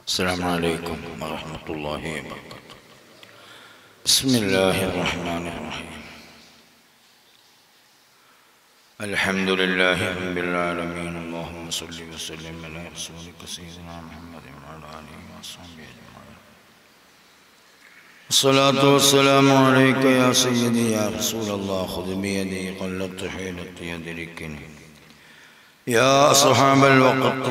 السلام عليكم ورحمة الله وبركاته بسم الله الرحمن الرحيم الحمد لله رب العالمين اللهم صل وسلم على رسولك سيدنا محمد وعلى آله وصحبه أجمعين الصلاة والسلام عليك يا سيدي يا رسول الله خذ بيدي قلت حيلة يدركني يا أصحاب الوقت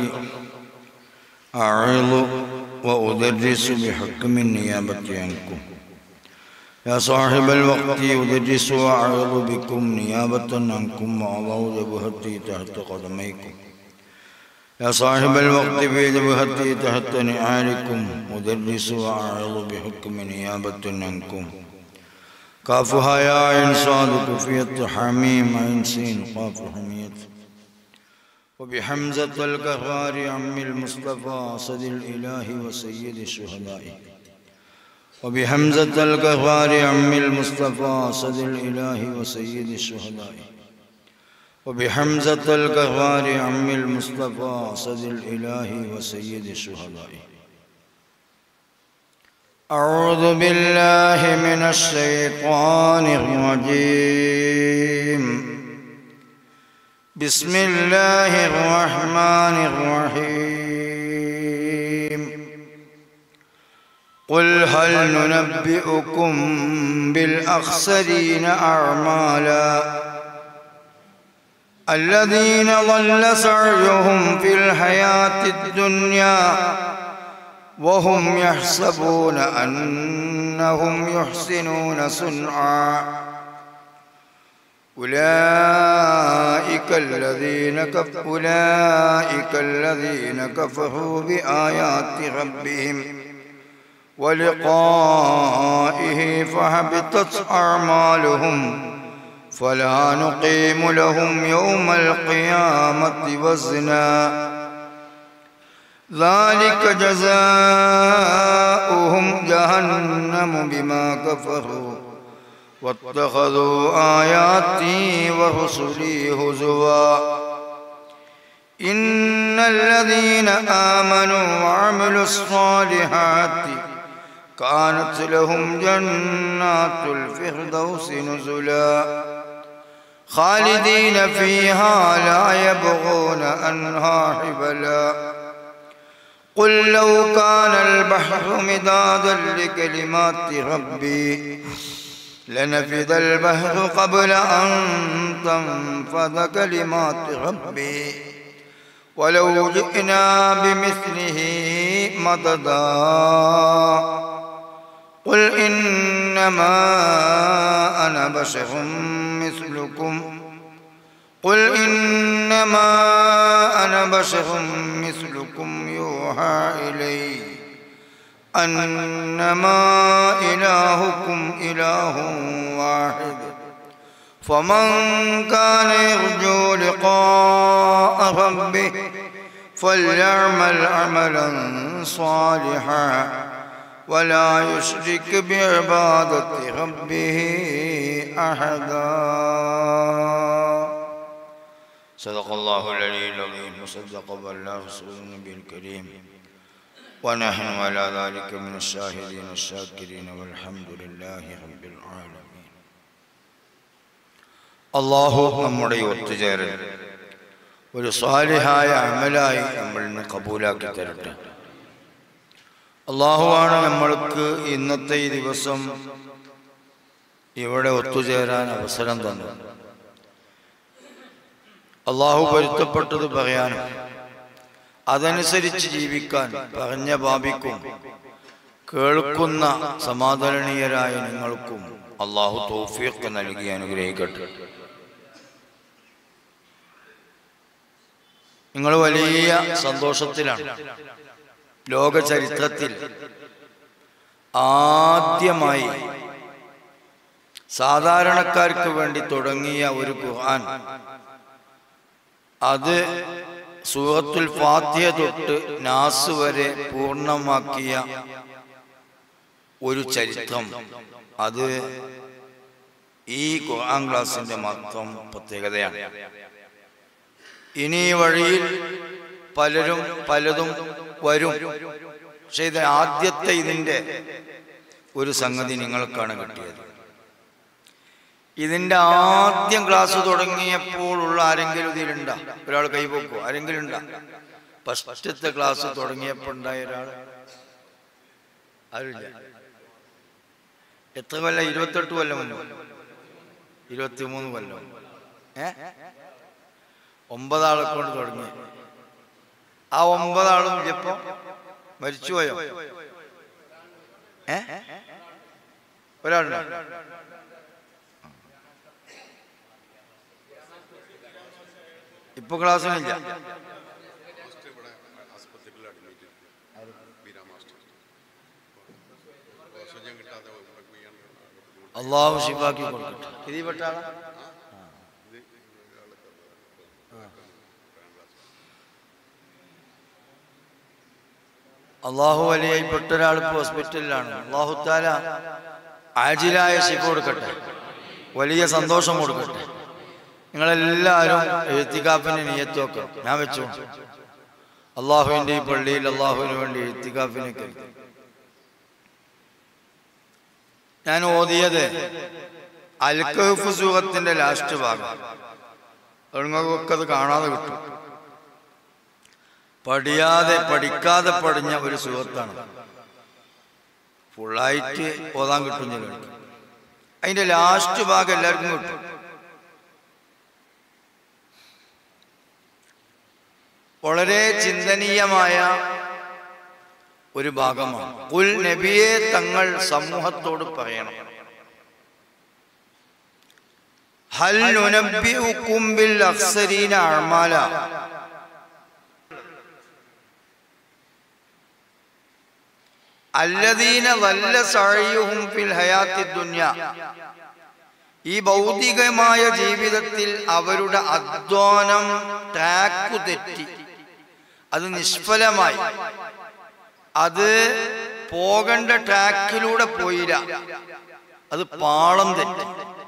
أعظ وأدرس بحكم النيابة عنكم يا صاحب الوقت أدرس وأعظ بكم نيابة عنكم وأضع جبهتي تحت قدميكم يا صاحب الوقت في جبهتي تحت نعالكم أدرس وأعظ بحكم نيابة عنكم كافها يا عين صاد كفية حميم عين سين قاف حمية وبحمزة الكفار عم المصطفى صد الإله وسيد الشهداء وبحمزة الكفار عم المصطفى صد الإله وسيد الشهداء وبحمزة الكفار عم المصطفى صد الإله وسيد الشهداء أعوذ بالله من الشيطان الرجيم بسم الله الرحمن الرحيم قل هل ننبئكم بالأخسرين أعمالا الذين ضل سعيهم في الحياة الدنيا وهم يحسبون أنهم يحسنون صنعا أولئك الذين كف أولئك الذين كفروا بآيات ربهم ولقائه فحبطت أعمالهم فلا نقيم لهم يوم القيامة وزنا ذلك جزاؤهم جهنم بما كفروا واتخذوا آياتي ورسلي هزوا إن الذين آمنوا وعملوا الصالحات كانت لهم جنات الفردوس نزلا خالدين فيها لا يبغون عنها حبلا قل لو كان البحر مدادا لكلمات ربي لنفذ البحر قبل أن تنفذ كلمات ربي ولو جئنا بمثله مددا قل إنما أنا بشر مثلكم قل إنما أنا بشر مثلكم يوحى إلي أنما إلهكم إله واحد فمن كان يرجو لقاء ربه فليعمل عملا صالحا ولا يشرك بعبادة ربه أحدا صدق الله العلي العظيم وصدق بالله رسول النبي الكريم ونحن على ذلك من الشاهدين الشاكرين والحمد لله رب العالمين അള്ളാഹു നമ്മുടെ ഒത്തുചേരൽ ഒരു സ്വാലിഹായ അമലായി നമ്മൾ ഇന്ന് കബൂലാക്കി തരട്ടെ അള്ളാഹുവാണ് നമ്മൾക്ക് ഇന്നത്തെ ഈ ദിവസം ഇവിടെ ഒത്തുചേരാൻ അവസരം തന്നത് അള്ളാഹു പൊരുത്തപ്പെട്ടത് പറയാനും അതനുസരിച്ച് ജീവിക്കാൻ പറഞ്ഞ ഭാവിക്കും കേൾക്കുന്ന സമാധാനീയരായ നിങ്ങൾക്കും അള്ളാഹു തോഫിയൊക്കെ നൽകി അനുഗ്രഹിക്കട്ടെ നിങ്ങൾ വലിയ സന്തോഷത്തിലാണ് ലോക ചരിത്രത്തിൽ ആദ്യമായി സാധാരണക്കാർക്ക് വേണ്ടി തുടങ്ങിയ ഒരു ഖുർആൻ അത് സൂറത്തുൽ ഫാത്തിഹ തൊട്ട് നാസ് വരെ പൂർണ്ണമാക്കിയ ഒരു ചരിത്രം അത് ഈ ഖുർആൻ ക്ലാസിന്റെ മാത്രം പ്രത്യേകതയാണ് ഇനി ഈ വഴിയിൽ പലരും പലതും വരും പക്ഷെ ഇത് ആദ്യത്തെ ഇതിൻ്റെ ഒരു സംഗതി നിങ്ങൾക്കാണ് കിട്ടിയത് ഇതിന്റെ ആദ്യം ക്ലാസ് തുടങ്ങിയപ്പോൾ ഉള്ള ആരെങ്കിലും ഇതിലുണ്ടാ ഒരാൾ കൈപോക്കോ ആരെങ്കിലും ഉണ്ടാ ഫസ്റ്റത്തെ ക്ലാസ് തുടങ്ങിയപ്പോൾ ഉണ്ടായ ഒരാൾ ആരുമില്ല എത്ര കൊല്ലം ഇരുപത്തെട്ട് കൊല്ലം മുമ്പ് ഇരുപത്തിമൂന്ന് കൊല്ലം ഏ ഒമ്പതാളെ കൊണ്ട് തുടങ്ങി ആ ഒമ്പതാളും ഇപ്പൊ മരിച്ചുപോയോ ഏ ഒരാളുണ്ടോ ഇപ്പൊ ക്ലാസ്സിലില്ല ഇവിടെ ആസ്പത്രിയിൽ അഡ്മിറ്റ് ബീരാ മാസ്റ്റർ ഓക്സിജൻ കിട്ടാതെ ഇവിടെ ചെയ്യാൻ ബുദ്ധിമുട്ട് അള്ളാഹു ശിവാക്കി കൊടുക്കട്ടെ ഇതിൽ പെട്ട ആളാ? അള്ളാഹു വലിയപ്പെട്ട ഒരാൾ ഇപ്പൊ ഹോസ്പിറ്റലിലാണ് അള്ളാഹു താല ആജിലായ ശിവ കൊടുക്കട്ടെ വലിയ സന്തോഷം കൊടുക്കട്ടെ നിങ്ങളെല്ലാവരും എഴുത്തിക്കാപ്പിന് നീയത്തൊക്കെ ഞാൻ വെച്ചു അള്ളാഹുവിൻ്റെ ഈ പള്ളിയിൽ അള്ളാഹുവിന് വേണ്ടി എഴുത്തിക്കാപ്പിനെ കരുതി ഞാൻ ഓതിയത് അൽക്കഹഫ് സൂഹത്തിന്റെ ലാസ്റ്റ് ഭാഗം നിങ്ങൾക്കൊക്കെ അത് കാണാതെ കിട്ടും പഠിയാതെ പഠിക്കാതെ പഠിഞ്ഞ ഒരു സുഹൃത്താണ് ഫുള്ളായിട്ട് ഓതാൻ കിട്ടും ചിലർക്ക് അതിന്റെ ലാസ്റ്റ് ഭാഗം എല്ലാവർക്കും കിട്ടും വളരെ ചിന്തനീയമായ ഒരു ഭാഗമാണ് കുൽ നബിയെ തങ്ങൾ സമൂഹത്തോട് പറയണം ഹൽ നുനബ്ബിഉക്കും ബിൽ അഖ്സരീന അഅമാല അല്ലദീന വല്ല സഅയുഹും ഫിൽ ഹയാത്തി ദുനിയ ഈ ഭൗതികമായ ജീവിതത്തിൽ അവരുടെ അധ്വാനം ട്രാക്കു തെറ്റി അത് നിഷ്ഫലമായി അത് പോകേണ്ട ട്രാക്കിലൂടെ പോയില്ല അത് പാളം തെറ്റി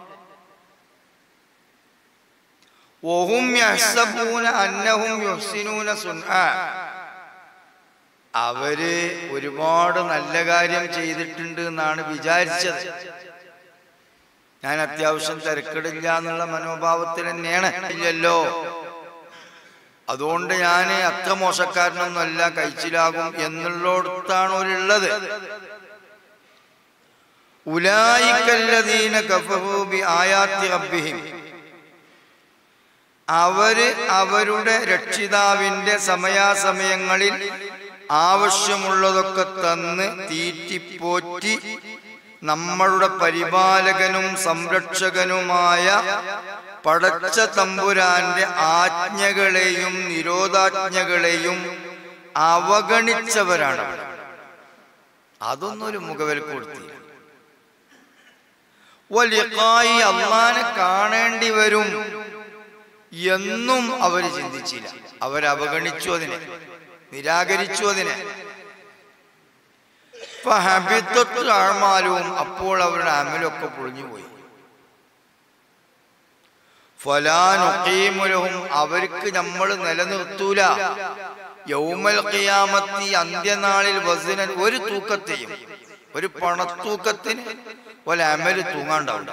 വഹും യഹ്സബൂന അന്നഹും യുഹ്സിനൂന സുൻആ അവര് ഒരുപാട് നല്ല കാര്യം ചെയ്തിട്ടുണ്ട് എന്നാണ് വിചാരിച്ചത് ഞാൻ അത്യാവശ്യം തിരക്കിടില്ല എന്നുള്ള മനോഭാവത്തിൽ തന്നെയാണ് ഇല്ലല്ലോ അതുകൊണ്ട് ഞാൻ അത്ര മോശക്കാരനൊന്നുമല്ല കഴിച്ചിലാകും എന്നുള്ളിടത്താണ് അവരുള്ളത് ഉലായിക്കല്ലദീന കഫറൂ ബി ആയാത്തി റബ്ബിഹിം അവര് അവരുടെ രക്ഷിതാവിന്റെ സമയാസമയങ്ങളിൽ ആവശ്യമുള്ളതൊക്കെ തന്ന് തീറ്റിപ്പോറ്റി നമ്മളുടെ പരിപാലകനും സംരക്ഷകനുമായ പടച്ച തമ്പുരാന്റെ ആജ്ഞകളെയും നിരോധാജ്ഞകളെയും അവഗണിച്ചവരാണ് അവർ. അതൊന്നും ഒരു മുഖവിലക്ക് കൊടുത്തില്ല വലിയക്കായി അള്ളാനെ കാണേണ്ടി വരും എന്നും അവർ ചിന്തിച്ചില്ല അവർ അവഗണിച്ചു അതിനെ നിരാകരിച്ചു അതിനെ ആഴ്മാലവും അപ്പോൾ അവരുടെ അമലൊക്കെ പൊളിഞ്ഞുപോയി ഫലാനുഖീമുലഹും അവർക്ക് നമ്മൾ നിലനിർത്തൂല യൗമൽ ഖിയാമത്തി അന്ത്യനാളിൽ വസിനൻ ഒരു തൂക്കത്തെയും ഒരു പണത്തൂക്കത്തിന് പോലെ അമല് തൂങ്ങാണ്ടാവും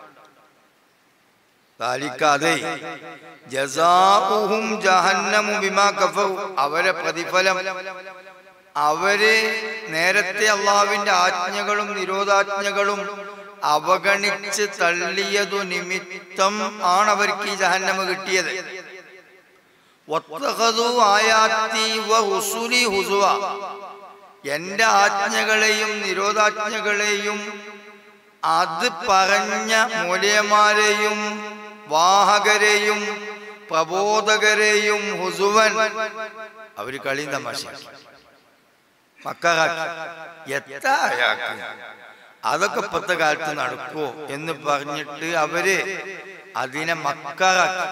താലിക്കാതെ ജസാഉഹും ജഹന്നമു ബിമാ കഫറു അവരെ പ്രതിഫലം അവര് നേരത്തെ അള്ളാവിന്റെ ആജ്ഞകളും നിരോധാജ്ഞകളും അവഗണിച്ച് തള്ളിയതു നിമിത്തം ആണ് അവർക്ക് ഈ ജഹന്നമ കിട്ടിയത് വത്തഖദു ആയാത്തി വഹുസുലി ഹുസുവ എന്റെ ആജ്ഞകളെയും നിരോധാജ്ഞകളെയും അത് പറഞ്ഞ മൂല്യമാരെയും വാഹകരെയും പ്രബോധകരെയും ഹുസുവൻ അവര് കളിയും തമാശ മക്കാക്കി എത്ര അയാൾക്ക് അതൊക്കെ ഇപ്പത്തെ കാലത്ത് നടക്കുമോ എന്ന് പറഞ്ഞിട്ട് അവര് അതിനെ മക്കാക്കി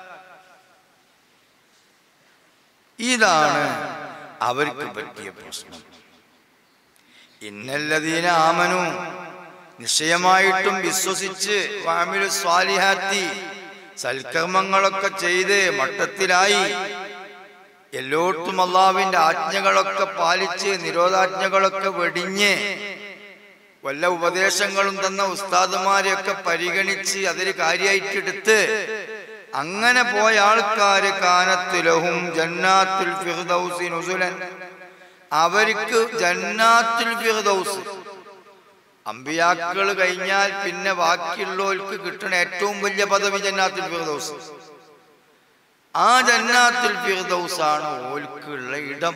ഇതാണ് അവർക്ക് പറ്റിയ പ്രശ്നം ഇന്നല്ലതീന ആമനു നിശ്ചയമായിട്ടും വിശ്വസിച്ച് വാമിലു സ്വാലിഹാത്തി സൽക്കർമ്മങ്ങളൊക്കെ ചെയ്ത് മട്ടത്തിലായി എല്ലായിടത്തും അള്ളാവിന്റെ ആജ്ഞകളൊക്കെ പാലിച്ച് നിരോധാജ്ഞകളൊക്കെ വെടിഞ്ഞ് വല്ല ഉപദേശങ്ങളും തന്ന ഉസ്താദുമാരെയൊക്കെ പരിഗണിച്ച് അതിൽ കാര്യമായിട്ടെടുത്ത് അങ്ങനെ പോയ ആൾക്കാര് കാനത്തിലഹും ജന്നാത്തുൽ ഫിർദൗസി നുസുലൻ അവർക്ക് ജന്നാത്തുൽ ഫിർദൗസ് അമ്പിയാക്കൾ കഴിഞ്ഞാൽ പിന്നെ ബാക്കിയുള്ളവർക്ക് കിട്ടുന്ന ഏറ്റവും വലിയ പദവി ജന്നാത്തുൽ ഫിർദൗസ് ആ ജന്നാത്തുൽ ഫിർദൗസ് ആണ് ഓൽക്കുള്ള ഇടം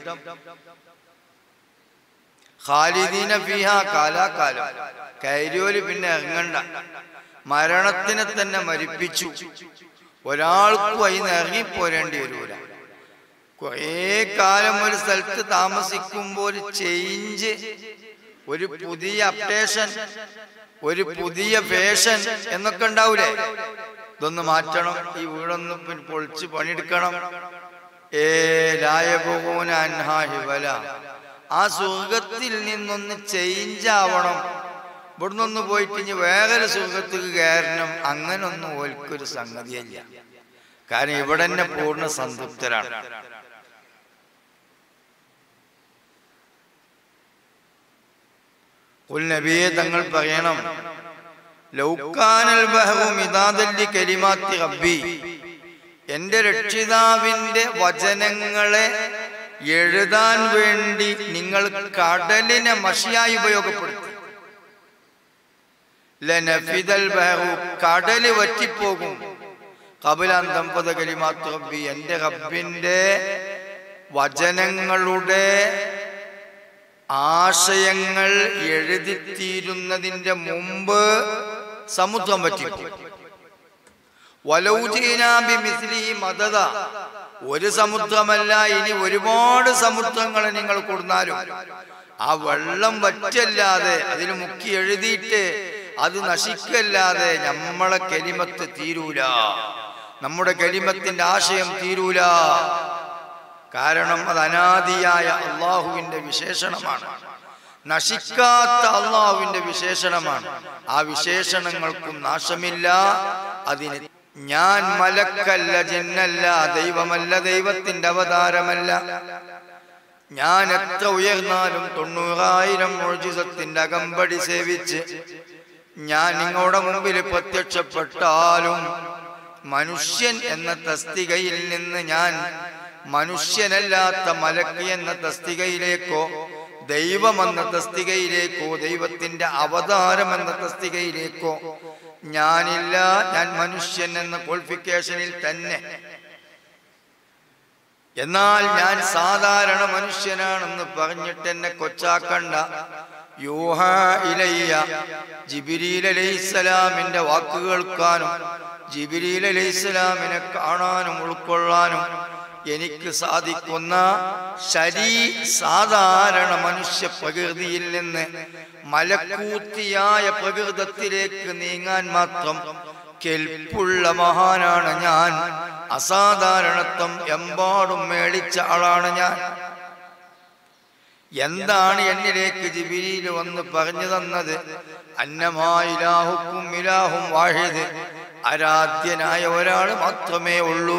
ഖാലിദീന ഫിഹ കാലാകാലം കൈരോല് പിന്നെ ഇറങ്ങണ്ട മരണത്തിനെ തന്നെ മരിപ്പിച്ചു ഒരാൾക്കും അതിന് ഇറങ്ങിപ്പോരേണ്ടി വരൂല കുറേ കാലം ഒരു സ്ഥലത്ത് താമസിക്കുമ്പോൾ ഒരു ചേഞ്ച് ഒരു പുതിയ അപ്ഡേഷൻ ഒരു പുതിയ ഫാഷൻ എന്നൊക്കെ ഉണ്ടാവൂലേ ഇതൊന്ന് മാറ്റണം ഈ വീടൊന്ന് പി- പൊളിച്ച് പണിയെടുക്കണം ഏ ലായബൂന അൻഹാഹിവല ആ സുഖത്തിൽ നിന്നൊന്ന് ചേഞ്ച് ആവണം ഇവിടുന്നൊന്ന് പോയിട്ട് ഇനി വേറൊരു സുഖത്തിൽ കയറണം അങ്ങനൊന്നും ഓൽക്കൊരു സംഗതിയല്ല കാരണം ഇവിടെ തന്നെ പൂർണ്ണ സംതൃപ്തരാണ് ഉൽ നബിയെ തങ്ങൾ പറയണം ലൗക്കാനൽ ബഹറു മിതാദല്ലി കലിമാത്തി റബ്ബി എന്റെ രക്ഷിതാവിന്റെ വചനങ്ങളെ എഴുതാൻ വേണ്ടി നിങ്ങൾ കടലിനെ മഷിയായി ഉപയോഗപ്പെടുത്തി ലനഫിദൽ ബഹറു കടല് വറ്റിപ്പോകും കപിലാൻ ദമ്പത കലിമാത്ത് റബ്ബി എന്റെ റബ്ബിന്റെ വചനങ്ങളുടെ ആശയങ്ങൾ എഴുതിത്തീരുന്നതിന്റെ മുമ്പ് സമുദ്രം പറ്റിപ്പോയി വലൗജീനാബി മിസ്ലി മദത ഒരു സമുദ്രമല്ല ഇനി ഒരുപാട് സമുദ്രങ്ങൾ നിങ്ങൾ കൊടുന്നാലും ആ വെള്ളം വറ്റല്ലാതെ അതിൽ മുക്കി എഴുതിയിട്ട് അത് നശിക്കല്ലാതെ നമ്മളെ കലിമത്ത് തീരൂല നമ്മുടെ കലിമത്തിന്റെ ആശയം തീരൂല കാരണം അത് അനാദിയായ അള്ളാഹുവിന്റെ വിശേഷണമാണ് നശിക്കാത്ത അള്ളാഹുവിന്റെ വിശേഷണമാണ് ആ വിശേഷണങ്ങൾക്കും നാശമില്ല അതിന് ഞാൻ മലക്കല്ല ജിന്നല്ല ദൈവമല്ല ദൈവത്തിന്റെ അവതാരമല്ല ഞാൻ എത്ര ഉയർന്നാലും തൊണ്ണൂറായിരം മോചിതത്തിന്റെ അകമ്പടി സേവിച്ച് ഞാൻ നിങ്ങളുടെ മുമ്പിൽ പ്രത്യക്ഷപ്പെട്ടാലും മനുഷ്യൻ എന്ന തസ്തികയിൽ നിന്ന് ഞാൻ മനുഷ്യനല്ലാത്ത മലക്ക് എന്ന തസ്തികയിലേക്കോ ദൈവം എന്ന തസ്തികയിലേക്കോ ദൈവത്തിന്റെ അവതാരം എന്ന തസ്തികയിലേക്കോ ഞാനില്ല ഞാൻ മനുഷ്യൻ എന്ന ക്വാളിഫിക്കേഷനിൽ തന്നെ എന്നാൽ ഞാൻ സാധാരണ മനുഷ്യനാണെന്ന് പറഞ്ഞിട്ട് എന്നെ കൊച്ചാക്കണ്ട യൂഹ ഇലയ്യ ജിബിരിൽ അലൈഹിസ്സലാമിന്റെ വാക്ക് കേൾക്കാനും ജിബിരിൽ അലൈഹിസ്സലാമിനെ കാണാനും ഉൾക്കൊള്ളാനും എനിക്ക് സാധിക്കുന്ന ശരീ സാധാരണ മനുഷ്യ പ്രകൃതിയിൽ നിന്ന് മലക്കൂത്തിയായ പ്രകൃതത്തിലേക്ക് നീങ്ങാൻ മാത്രം കെൽപ്പുള്ള മഹാനാണ് ഞാൻ അസാധാരണത്വം എമ്പാടും മേളിച്ച ആളാണ് ഞാൻ എന്താണ് എന്നിലേക്ക് ജിബിരിയിൽ വന്ന് പറഞ്ഞു തന്നത് അന്നമായിലാഹുക്കും ഇലാഹും വാഹിദ് ആരാധ്യനായ ഒരാൾ മാത്രമേ ഉള്ളൂ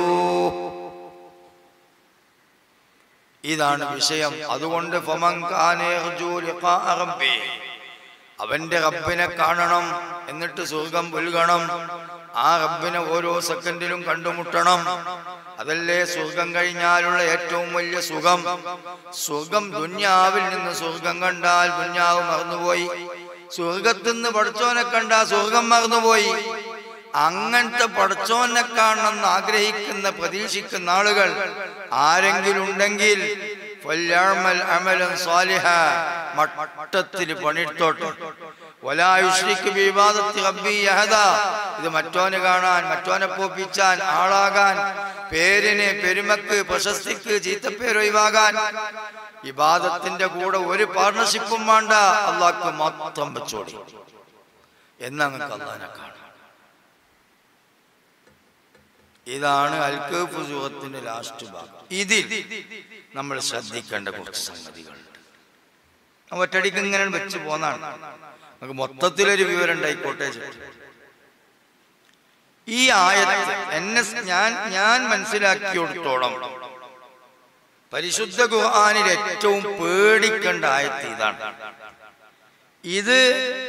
ഇതാണ് വിഷയം അതുകൊണ്ട് ഫമൻ കാന യർജു ലിഖാഅ റബ്ബി. അവന്റെ റബ്ബിനെ കാണണം എന്നിട്ട് സ്വർഗം പുൽകണം ആ റബ്ബിനെ ഓരോ സെക്കൻഡിലും കണ്ടുമുട്ടണം അതല്ലേ സ്വർഗം കഴിഞ്ഞാലുള്ള ഏറ്റവും വലിയ സുഖം സ്വർഗം ദുന്യാവിൽ നിന്ന് സ്വർഗം കണ്ടാൽ ദുന്യാവ് മറന്നുപോയി സ്വർഗത്തിൽ നിന്ന് പഠിച്ചോനെ കണ്ടാൽ സ്വർഗം മറന്നുപോയി അങ്ങനത്തെ പഠിച്ചോനെ കാണണമെന്ന് ആഗ്രഹിക്കുന്ന പ്രതീക്ഷിക്കുന്ന ആളുകൾ ആരെങ്കിലും ഉണ്ടെങ്കിൽ ഫല്യഅമൽ അമലൻ സാലിഹ മട്ടത്തിൽ പണിയെടുത്തോട്ടെ വലായുഷ്രിക്ക് വിവാദത്തി റബ്ബി യഹദ ഇത് മറ്റോനെ കാണാൻ മറ്റോനെ പോപ്പിച്ചാൻ ആളാകാൻ പേരിന് പെരുമക്ക് പ്രശസ്തിക്ക് ചീത്തപ്പേര് ഒഴിവാകാൻ ഇബാദത്തിന്റെ കൂടെ ഒരു പാർട്ണർഷിപ്പും വേണ്ട അള്ളാഹ്ക്ക് മാത്രം വെച്ചോടി എന്നങ്ങൾക്ക് അള്ളാഹിനെ കാണാം ഇതാണ് അൽക്കഫ് സുഖത്തിന്റെ ലാസ്റ്റ് ഭാഗം ഇതിൽ നമ്മൾ ശ്രദ്ധിക്കേണ്ട കുറച്ച് സംഗതികളുണ്ട് ആ ഒറ്റടിക്ക് ഇങ്ങനെ വെച്ച് പോന്നാണ് നമുക്ക് മൊത്തത്തിലൊരു വിവരം ഉണ്ടായിക്കോട്ടെ ചുറ്റും. ഈ ആയത്ത് എന്നെ സ് ഞാൻ ഞാൻ മനസ്സിലാക്കിയെടുത്തോളം പരിശുദ്ധ ഖുർആനിൽ ഏറ്റവും പേടിക്കേണ്ട ആയത്ത് ഇതാണ് ഇത്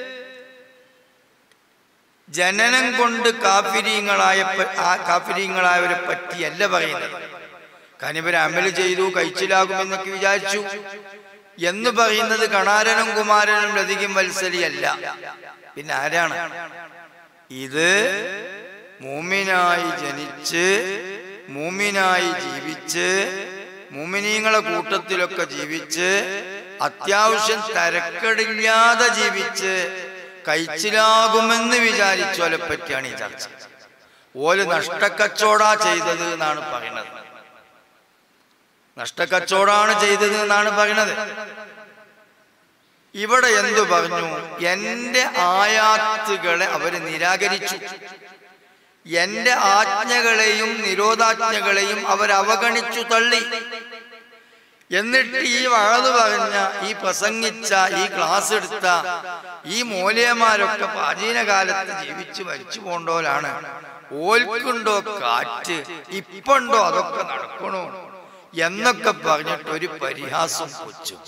ജനനം കൊണ്ട് കാഫിരീങ്ങളായ പ- ആ കാഫിരീങ്ങളായവരെ പറ്റിയല്ല പറയുന്നത് കാരണം ഇവർ അമല് ചെയ്തു കഴിച്ചിലാകുമെന്നൊക്കെ വിചാരിച്ചു എന്ന് പറയുന്നത് കണാരനും കുമാരനും ലതിക്കും വത്സലിയല്ല പിന്നെ ആരാണ് ഇത് മൂമിനായി ജനിച്ച് മൂമിനായി ജീവിച്ച് മൂമിനീങ്ങളെ കൂട്ടത്തിലൊക്കെ ജീവിച്ച് അത്യാവശ്യം തരക്കടില്ലാതെ ജീവിച്ച് കഴിച്ചിലാകുമെന്ന് വിചാരിച്ചോലെ പറ്റിയാണ് ഈ ചർച്ച ഓല് നഷ്ടക്കച്ചോടാ ചെയ്തത് എന്നാണ് പറയുന്നത് നഷ്ടക്കച്ചോടാണ് ചെയ്തത് എന്നാണ് പറയുന്നത് ഇവിടെ എന്തു പറഞ്ഞു എന്റെ ആയാത്തുകളെ അവര് നിരാകരിച്ചു എന്റെ ആജ്ഞകളെയും നിരോധാജ്ഞകളെയും അവർ അവഗണിച്ചു തള്ളി എന്നിട്ട് ഈ വഴത് പറഞ്ഞ ഈ പ്രസംഗിച്ച ഈ ക്ലാസ് എടുത്ത ഈ മൂല്യന്മാരൊക്കെ പ്രാചീന കാലത്ത് ജീവിച്ച് മരിച്ചു പോണ്ടോലാണ് ഓൽക്കുണ്ടോ കാറ്റ് ഇപ്പുണ്ടോ അതൊക്കെ നടക്കണോ എന്നൊക്കെ പറഞ്ഞിട്ട് ഒരു പരിഹാസം കൊച്ചു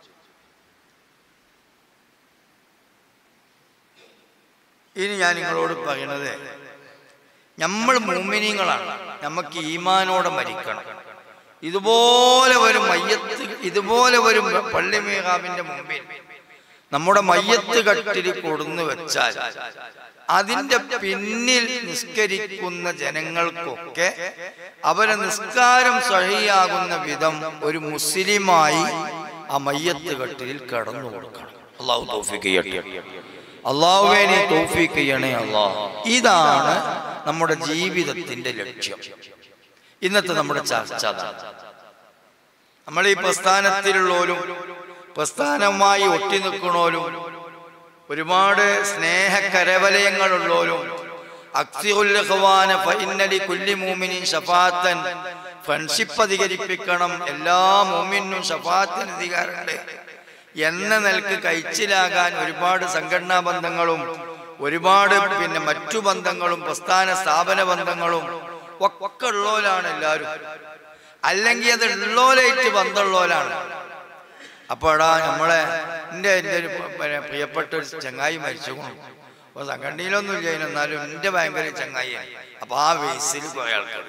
ഇനി ഞാൻ നിങ്ങളോട് പറയണത് നമ്മൾ മൂമിനിങ്ങളാണ് നമുക്ക് ഈമാനോടെ മരിക്കണം ഇതുപോലെ ഒരു മയ്യത്ത് ഇതുപോലെ ഒരു പള്ളി മേഘാവിന്റെ മുമ്പിൽ നമ്മുടെ മയ്യത്ത് കട്ടിൽ കൊടുന്നു വെച്ചാൽ അതിന്റെ പിന്നിൽ നിസ്കരിക്കുന്ന ജനങ്ങൾക്കൊക്കെ അവരെ നിസ്കാരം സഹിയാകുന്ന വിധം ഒരു മുസ്ലിമായി ആ മയ്യത്ത് കട്ടിലിൽ കടന്നു കൊടുക്കണം അള്ളാഹു തൗഫീഖ് ചെയ്യട്ടെ അള്ളാഹുവേ നീ തൗഫീഖ് ചെയ്യണേ അള്ളാഹ് ഇതാണ് നമ്മുടെ ജീവിതത്തിന്റെ ലക്ഷ്യം ഇന്നത്തെ നമ്മുടെ ചർച്ച അതാണ് നമ്മൾ ഈ പ്രസ്ഥാനത്തിലുള്ളവരും പ്രസ്ഥാനവുമായി ഒട്ടി നിൽക്കണോലും ഒരുപാട് സ്നേഹ കരവലയങ്ങളുള്ളവരും അക്സിഉല്ലഖ്വാന ഫഇന്നലി കുല്ലി മൂമിനിൻ ഷഫാത്തൻ ഫ്രണ്ട്ഷിപ്പ് അധികരിപ്പിക്കണം എല്ലാ മൂമിനും ഷഫാത്തിന് അധികാരമുണ്ട് എന്ന നിലക്ക് കഴിച്ചിലാകാൻ ഒരുപാട് സംഘടനാ ബന്ധങ്ങളും ഒരുപാട് പിന്നെ മറ്റു ബന്ധങ്ങളും പ്രസ്ഥാന സ്ഥാപന ബന്ധങ്ങളും ഒക്കെ ഉള്ളോലാണ് എല്ലാവരും അല്ലെങ്കിൽ അത് ഉള്ളോലായിട്ട് ബന്ധമുള്ളോലാണ് അപ്പൊ എടാ നമ്മളെ എൻ്റെ എൻ്റെ ഒരു പിന്നെ പ്രിയപ്പെട്ട ഒരു ചങ്ങായി മരിച്ചു അപ്പൊ സംഘടനയിലൊന്നും ഇല്ല എന്നാലും എൻ്റെ ഭയങ്കര ചങ്ങായിയാണ് അപ്പൊ ആ വേസിൽ കുറെ ആൾക്കാർ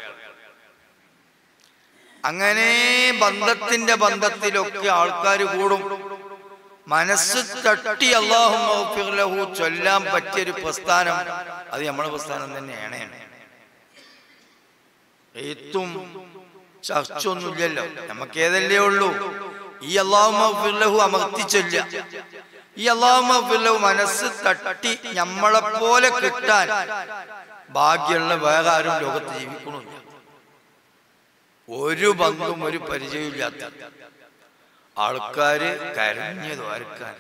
അങ്ങനെ ബന്ധത്തിന്റെ ബന്ധത്തിലൊക്കെ ആൾക്കാർ കൂടും മനസ്സ് തട്ടി അള്ളാഹു ചൊല്ലാൻ പറ്റിയൊരു പ്രസ്ഥാനം അത് നമ്മളെ പ്രസ്ഥാനം തന്നെയാണ് എഴുത്തും ചർച്ചൊന്നുമില്ലല്ലോ നമുക്ക് ഏതല്ലേ ഉള്ളൂ ഈ അള്ളാഹു അമർത്തിച്ചൊല്ല ഈ അള്ളാഹു മനസ്സ് തട്ടി നമ്മളെ പോലെ കിട്ടാൻ ഭാഗ്യമുള്ള വേറെ ആരും ലോകത്ത് ജീവിക്കണില്ല ഒരു ബന്ധും ഒരു പരിചയമില്ലാത്ത ആൾക്കാര് കരഞ്ഞു ദ്വാരക്കാൻ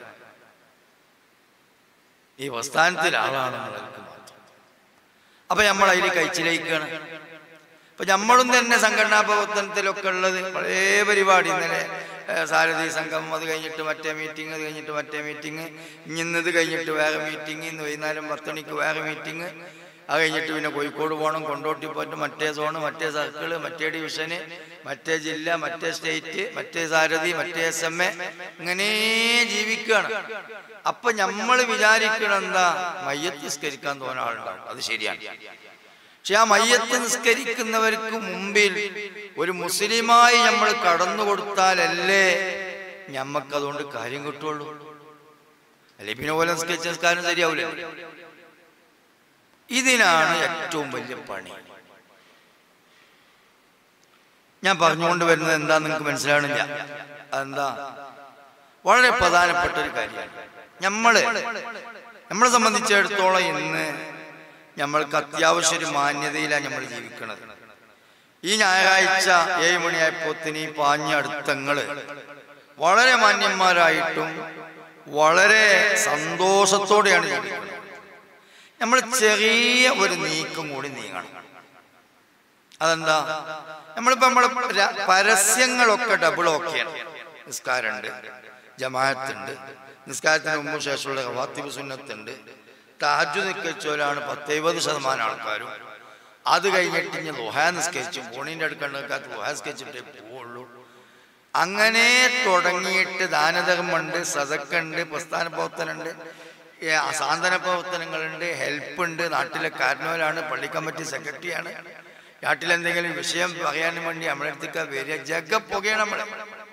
ഈ പ്രസ്ഥാനത്തിൽ ആളാണ് നമ്മൾക്ക് മാത്രം അപ്പൊ നമ്മൾ അതിൽ കഴിച്ചിലേക്കാണ് ഇപ്പൊ നമ്മളും തന്നെ സംഘടനാ പ്രവർത്തനത്തിലൊക്കെ ഉള്ളത് വളരെ പരിപാടി ഇന്നലെ ഏഹ്, സാരഥി സംഘം അത് കഴിഞ്ഞിട്ട് മറ്റേ മീറ്റിംഗ് അത് കഴിഞ്ഞിട്ട് മറ്റേ മീറ്റിംഗ് ഇന്നത് കഴിഞ്ഞിട്ട് വേറെ മീറ്റിംഗ് ഇന്ന് വൈകുന്നേരം പത്ത് മണിക്ക് വേറെ മീറ്റിംഗ് അത് കഴിഞ്ഞിട്ട് പിന്നെ കോഴിക്കോട് പോകണം കൊണ്ടോട്ടി പോയിട്ട് മറ്റേ സോണ് മറ്റേ സർക്കിള് മറ്റേ ഡിവിഷന് മറ്റേ ജില്ല മറ്റേ സ്റ്റേറ്റ് മറ്റേ സാരഥി മറ്റേ എസ് എം എ ഇങ്ങനെ ജീവിക്കുകയാണ് അപ്പൊ നമ്മൾ വിചാരിക്കണം എന്താ മയ്യത്ത് നിസ്കരിക്കാൻ തോന്നുന്ന ആളുണ്ടാവും അത് ശരിയാണ് പക്ഷെ ആ മയ്യത്ത് നിസ്കരിക്കുന്നവർക്ക് മുമ്പിൽ ഒരു മുസ്ലിമായി നമ്മൾ കടന്നു കൊടുത്താലല്ലേ ഞമ്മക്കതുകൊണ്ട് കാര്യം കിട്ടുള്ളൂ അല്ലെ പിന്നെ പോലെ നിസ്കരിച്ച നിസ്കാരം ശരിയാവൂല ഇതിനാണ് ഏറ്റവും വലിയ പണി ഞാൻ പറഞ്ഞുകൊണ്ട് വരുന്നത് എന്താ നിങ്ങൾക്ക് മനസ്സിലാവണില്ല അതെന്താ വളരെ പ്രധാനപ്പെട്ട ഒരു കാര്യമാണ് നമ്മള് നമ്മളെ സംബന്ധിച്ചിടത്തോളം ഇന്ന് നമ്മൾക്ക് അത്യാവശ്യം ഒരു മാന്യതയിലാണ് നമ്മൾ ജീവിക്കുന്നത് ഈ ഞായറാഴ്ച ഏഴ് മണിയായപ്പോത്തിന് ഈ പാഞ്ഞ അടുത്തങ്ങള് വളരെ മാന്യന്മാരായിട്ടും വളരെ സന്തോഷത്തോടെയാണ് ജീവിക്കുന്നത് നമ്മൾ ചെറിയ ഒരു നീക്കം കൂടി നീങ്ങണം അതെന്താ നമ്മളിപ്പോ നമ്മളെ ര- പരസ്യങ്ങളൊക്കെ ഡബിൾ ഓക്കെയാണ് നിസ്കാരമുണ്ട് ജമാഅത്തുണ്ട് നിസ്കാരത്തിന് മുമ്പ് ശേഷമുള്ള വാത്തിബ് സുന്നത്തുണ്ട് താജു നിസ്കരിച്ചവരാണ് പത്തെഴുപത് ശതമാനം ആൾക്കാരും അത് കഴിഞ്ഞിട്ട് ഇനി ലുഹ നിസ്കരിച്ചു ഫോണിന്റെ അടുക്കണ്ടൊക്കെ ലുഹ നിസ്കരിച്ചിട്ടേ പോവുള്ളൂ അങ്ങനെ തുടങ്ങിയിട്ട് ദാനധർമ്മമുണ്ട് സതക്കുണ്ട് പ്രസ്ഥാന പ്രവർത്തനമുണ്ട് ഏ, സാന്ത്വന പ്രവർത്തനങ്ങളുണ്ട് ഹെൽപ്പ് ഉണ്ട് നാട്ടിലെ കാരണവരാണ് പള്ളി കമ്മിറ്റി സെക്രട്ടറിയാണ് നാട്ടിലെന്തെങ്കിലും വിഷയം പറയാനും വേണ്ടി നമ്മളെ അടുത്തേക്ക് വരിക ജഗ പുകയാണ് നമ്മളെ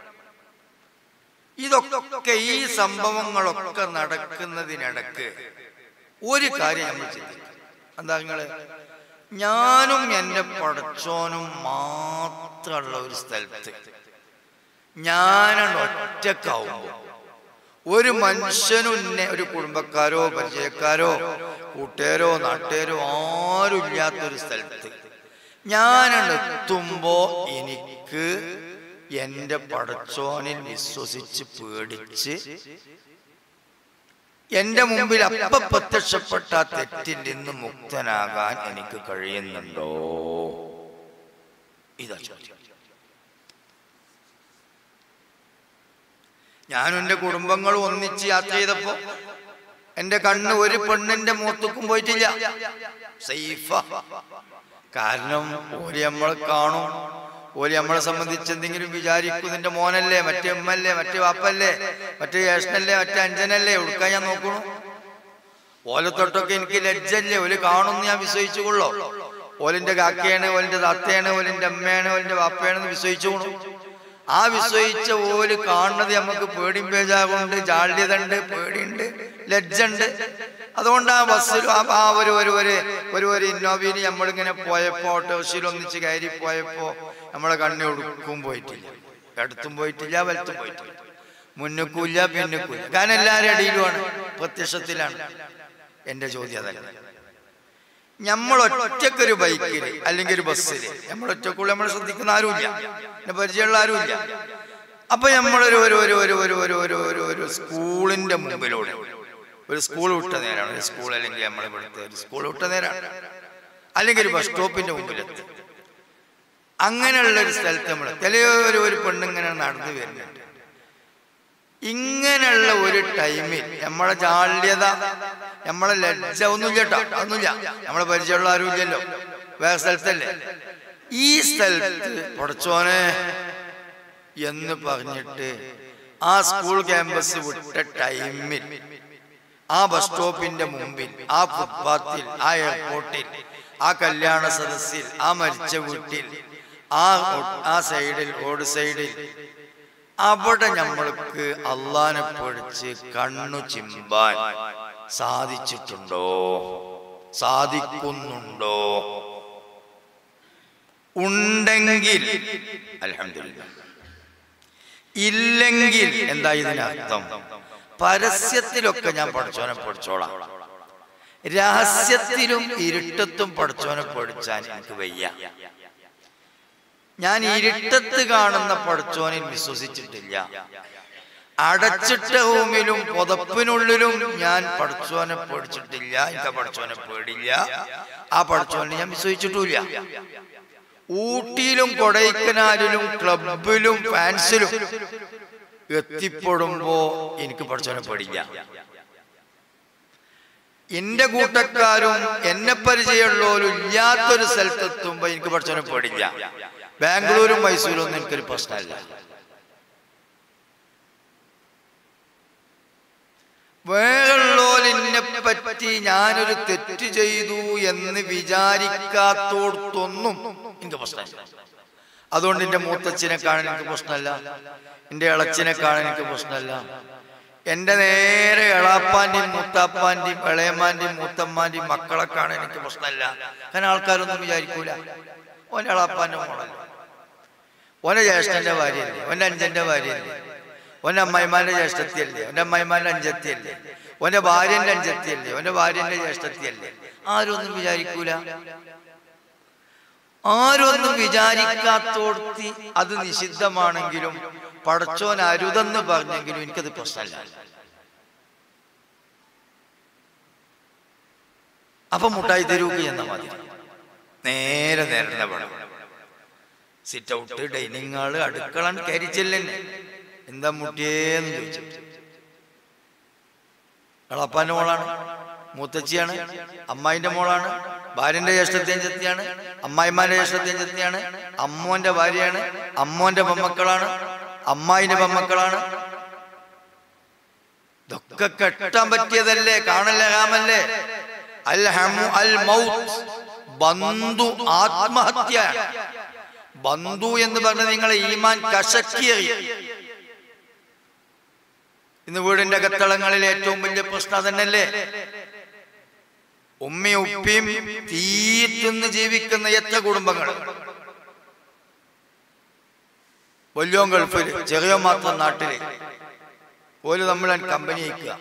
ഇതൊക്കെ ഈ സംഭവങ്ങളൊക്കെ നടക്കുന്നതിനിടക്ക് ഒരു കാര്യം നമ്മൾ ചിന്തിക്കും എന്താ നിങ്ങള് ഞാനും എൻ്റെ പടച്ചോനും മാത്രമുള്ള ഒരു സ്ഥലത്ത് ഞാനാണ് ഒറ്റക്കാവുമ്പോ ഒരു മനുഷ്യനും എന്നെ ഒരു കുടുംബക്കാരോ പരിചയക്കാരോ കൂട്ടുകാരോ നാട്ടുകാരോ ആരും ഇല്ലാത്തൊരു സ്ഥലത്ത് ഞാനാണ് എത്തുമ്പോ എനിക്ക് എൻ്റെ പടച്ചോനിൽ വിശ്വസിച്ച് പേടിച്ച് എന്റെ മുമ്പിൽ അപ്പ പ്രത്യക്ഷപ്പെട്ട ആ തെറ്റിൽ നിന്ന് മുക്തനാകാൻ എനിക്ക് കഴിയുന്നുണ്ടോ ഇതാ ചോദ്യം ഞാനും എൻ്റെ കുടുംബങ്ങളും ഒന്നിച്ച് യാത്ര ചെയ്തപ്പോ എന്റെ കണ്ണ് ഒരു പെണ്ണിന്റെ മുഖത്തേക്കും പോയിട്ടില്ല സൈഫ കാരണം ഓര് നമ്മളെ കാണും ഓര് നമ്മളെ സംബന്ധിച്ച് എന്തെങ്കിലും വിചാരിക്കും നിന്റെ മോനല്ലേ മറ്റേ ഉമ്മല്ലേ മറ്റേ വാപ്പല്ലേ മറ്റേ ജ്യേഷ്ഠനല്ലേ മറ്റേ അഞ്ചനല്ലേ ഉടുക്കാൻ ഞാൻ നോക്കണു ഓല തൊട്ടൊക്കെ എനിക്ക് ലജ്ജല്ലേ ഓല് കാണുമെന്ന് ഞാൻ വിശ്വസിച്ചുകൊള്ളോ ഓലിന്റെ കാക്കയാണ് ഓലിന്റെ താത്തയാണ് ഓലിന്റെ അമ്മയാണ് ഓലിന്റെ വാപ്പയാണെന്ന് വിശ്വസിച്ചുകൊള്ളു ആ വിശ്വസിച്ച ഓല് കാണുന്നത് നമുക്ക് പേടിയും ബേജാറുണ്ട് ജാള്യതുണ്ട് പേടിയുണ്ട് ലജ്ജുണ്ട് അതുകൊണ്ട് ആ ബസ്സിൽ ആ ആ ഒരു ഒരു ഒരു ഒരു ഒരു ഇന്നോവയിൽ നമ്മളിങ്ങനെ പോയപ്പോ ഓട്ടോസിൽ ഒന്നിച്ച് കയറി പോയപ്പോ നമ്മളെ കണ്ണി ഒടുക്കും പോയിട്ടില്ല അടുത്തും പോയിട്ടില്ല വലത്തും പോയിട്ടില്ല മുന്നുക്കൂല്ല പിന്നുക്കൂല്ല കാരണം എല്ലാവരും അടിയിലുമാണ് പ്രത്യക്ഷത്തിലാണ് എന്റെ ചോദ്യം അതല്ല നമ്മൾ ഒറ്റക്കൊരു ബൈക്കിൽ അല്ലെങ്കിൽ ഒരു ബസ്സിൽ നമ്മൾ ഒറ്റക്കുള്ള നമ്മൾ ശ്രദ്ധിക്കുന്ന ആരുമില്ല എന്നെ പരിചയമുള്ള ആരുമില്ല അപ്പൊ നമ്മളൊരു ഒരു ഒരു ഒരു ഒരു ഒരു ഒരു ഒരു ഒരു സ്കൂളിന്റെ മുമ്പിലൂടെ ഒരു സ്കൂൾ വിട്ട നേരാണ് ഒരു സ്കൂൾ അല്ലെങ്കിൽ നമ്മൾ ഇവിടുത്തെ ഒരു സ്കൂൾ വിട്ട നേരാണ് അല്ലെങ്കിൽ ഒരു ബസ് സ്റ്റോപ്പിന്റെ മുമ്പിലെത്തി അങ്ങനെയുള്ള ഒരു സ്ഥലത്ത് നമ്മൾ ചിലയൊരു ഒരു പെണ്ണിങ്ങനെ നടന്നു വരുന്നുണ്ട് ഇങ്ങനെയുള്ള ഒരു ടൈമിൽ നമ്മളെ ജാള്യത നമ്മളെ ലജ്ജ ഒന്നുമില്ല കേട്ടോ അതൊന്നുമില്ല നമ്മളെ പരിചയമുള്ള ആരും ഇല്ലല്ലോ വേറെ സ്ഥലത്തല്ലേ ഈ സ്ഥലത്ത് പൊടച്ചോനെ എന്ന് പറഞ്ഞിട്ട് ആ സ്കൂൾ ക്യാമ്പസ് വിട്ട ടൈമിൽ ആ ബസ് സ്റ്റോപ്പിന്റെ മുമ്പിൽ ആ ഫുട്പാത്തിൽ ആ എയർപോർട്ടിൽ ആ കല്യാണ സദസ്സിൽ ആ മരിച്ച വീട്ടിൽ ആ ഒ- ആ സൈഡിൽ റോഡ് സൈഡിൽ അവിടെ നമ്മൾക്ക് അള്ളാനെ പഠിച്ച് കണ്ണു ചിമ്പാൻ സാധിച്ചിട്ടുണ്ടോ സാധിക്കുന്നുണ്ടോ ഉണ്ടെങ്കിൽ അൽഹംദുലില്ലാ ഇല്ലെങ്കിൽ എന്താ ഇതിനർത്ഥം പരസ്യത്തിലൊക്കെ ഞാൻ പഠിച്ചോനെ പഠിച്ചോളാം രഹസ്യത്തിലും ഇരുട്ടത്തും പഠിച്ചോനെ പഠിച്ചാൻ എനിക്ക് വയ്യ ഞാൻ ഇരുട്ടത്ത് കാണുന്ന പഠിച്ചോനിൽ വിശ്വസിച്ചിട്ടില്ല അടച്ചിട്ട റൂമിലും പുതപ്പിനുള്ളിലും ഞാൻ പഠിച്ചോനെ പേടിച്ചിട്ടില്ല എനിക്ക് പഠിച്ചോനെ പേടില്ല ആ പഠിച്ചോനെ ഞാൻ വിശ്വസിച്ചിട്ടില്ല ഊട്ടിയിലും കൊടൈക്കനാലിലും ക്ലബിലും ഫാൻസിലും എത്തിപ്പെടുമ്പോ എനിക്ക് പഠിച്ചോനെ പേടില്ല എന്റെ കൂട്ടക്കാരും എന്നെ പരിചയമുള്ളവരും ഇല്ലാത്തൊരു സ്ഥലത്തെത്തുമ്പോ എനിക്ക് പഠിച്ചോനെ പേടില്ല ബാംഗ്ലൂരും മൈസൂരും ഒന്നും എനിക്കൊരു പ്രശ്നമല്ല വേറുള്ളോലിനെ പറ്റി ഞാനൊരു തെറ്റ് ചെയ്തു എന്ന് വിചാരിക്കാത്തോടത്തൊന്നും എനിക്ക് പ്രശ്നമില്ല അതുകൊണ്ട് എന്റെ മൂത്തച്ഛനെ കാണാൻ എനിക്ക് പ്രശ്നമല്ല എന്റെ ഇളച്ചിനെ കാണാൻ എനിക്ക് പ്രശ്നമല്ല എന്റെ നേരെ എളാപ്പാന്റെയും മൂത്താപ്പാന്റെയും ഇളയമാന്റെയും മൂത്തമ്മാന്റെയും മക്കളെ കാണാൻ എനിക്ക് പ്രശ്നമല്ല കാരണം ആൾക്കാരൊന്നും വിചാരിക്കൂല ഓൻ എളാപ്പാന്റെ മോളല്ല ഓന്റെ ജ്യേഷ്ഠന്റെ ഭാര്യയല്ലേ ഓന്റെ അഞ്ചന്റെ ഭാര്യയല്ലേ ഓന്റെ അമ്മായിമാന്റെ ജ്യേഷ്ഠത്തിയല്ലേ ഓന്റെ അമ്മായിമാന്റെ അഞ്ചത്തിയല്ലേ ഓന്റെ ഭാര്യന്റെ അഞ്ചത്തിയല്ലേ ഓന്റെ ഭാര്യന്റെ ജ്യേഷ്ഠത്തിയല്ലേ ആരും ഒന്നും വിചാരിക്കൂല ആരും ഒന്നും വിചാരിക്കാത്തോടത്തി അത് നിഷിദ്ധമാണെങ്കിലും പടച്ചോൻ അരുതെന്ന് പറഞ്ഞെങ്കിലും എനിക്കത് പ്രശ്നമല്ല അപ്പൊ മുട്ടായി തരൂക്ക് എന്ന മതി നേരെ നേരെ പണം സിറ്റ് ഔട്ട് ഡൈനിങ് ഹാള് അടുക്കള കയറി ചെല്ലന്നെ എന്താ മുട്ടിയേന്ന് ചോദിച്ചു എളപ്പാന്റെ മോളാണ് മൂത്തച്ചിയാണ് അമ്മായിന്റെ മോളാണ് ഭാര്യന്റെ ജ്യേഷ്ഠത്തെയും ചെത്തിയാണ് അമ്മായിമാന്റെ ജ്യേഷ്ഠത്തെയും ചെത്തിയാണ് അമ്മോന്റെ ഭാര്യയാണ് അമ്മോന്റെ മമ്മക്കളാണ് അമ്മായിന്റെ പെമ്മക്കളാണ് ഇതൊക്കെ കെട്ടാൻ പറ്റിയതല്ലേ കാണല്ലേ രാമല്ലേ അൽ ഹമു അൽ മൗത്ത് ബന്ധു ആത്മഹത്യ ബന്ധു എന്ന് പറഞ്ഞ നിങ്ങളെ ഈമാൻ കശക്കിയറി ഇന്ന് വീടിന്റെ അകത്തളങ്ങളിൽ ഏറ്റവും വലിയ പ്രശ്നം തന്നെയല്ലേ ഉമ്മയും ഉപ്പയും തീറ്റുന്ന് ജീവിക്കുന്ന എത്ര കുടുംബങ്ങൾ വല്യോൻ ഗൾഫിൽ ചെറിയ മാത്രം നാട്ടില് ഓല് നമ്മൾ കമ്പനി അയക്കുക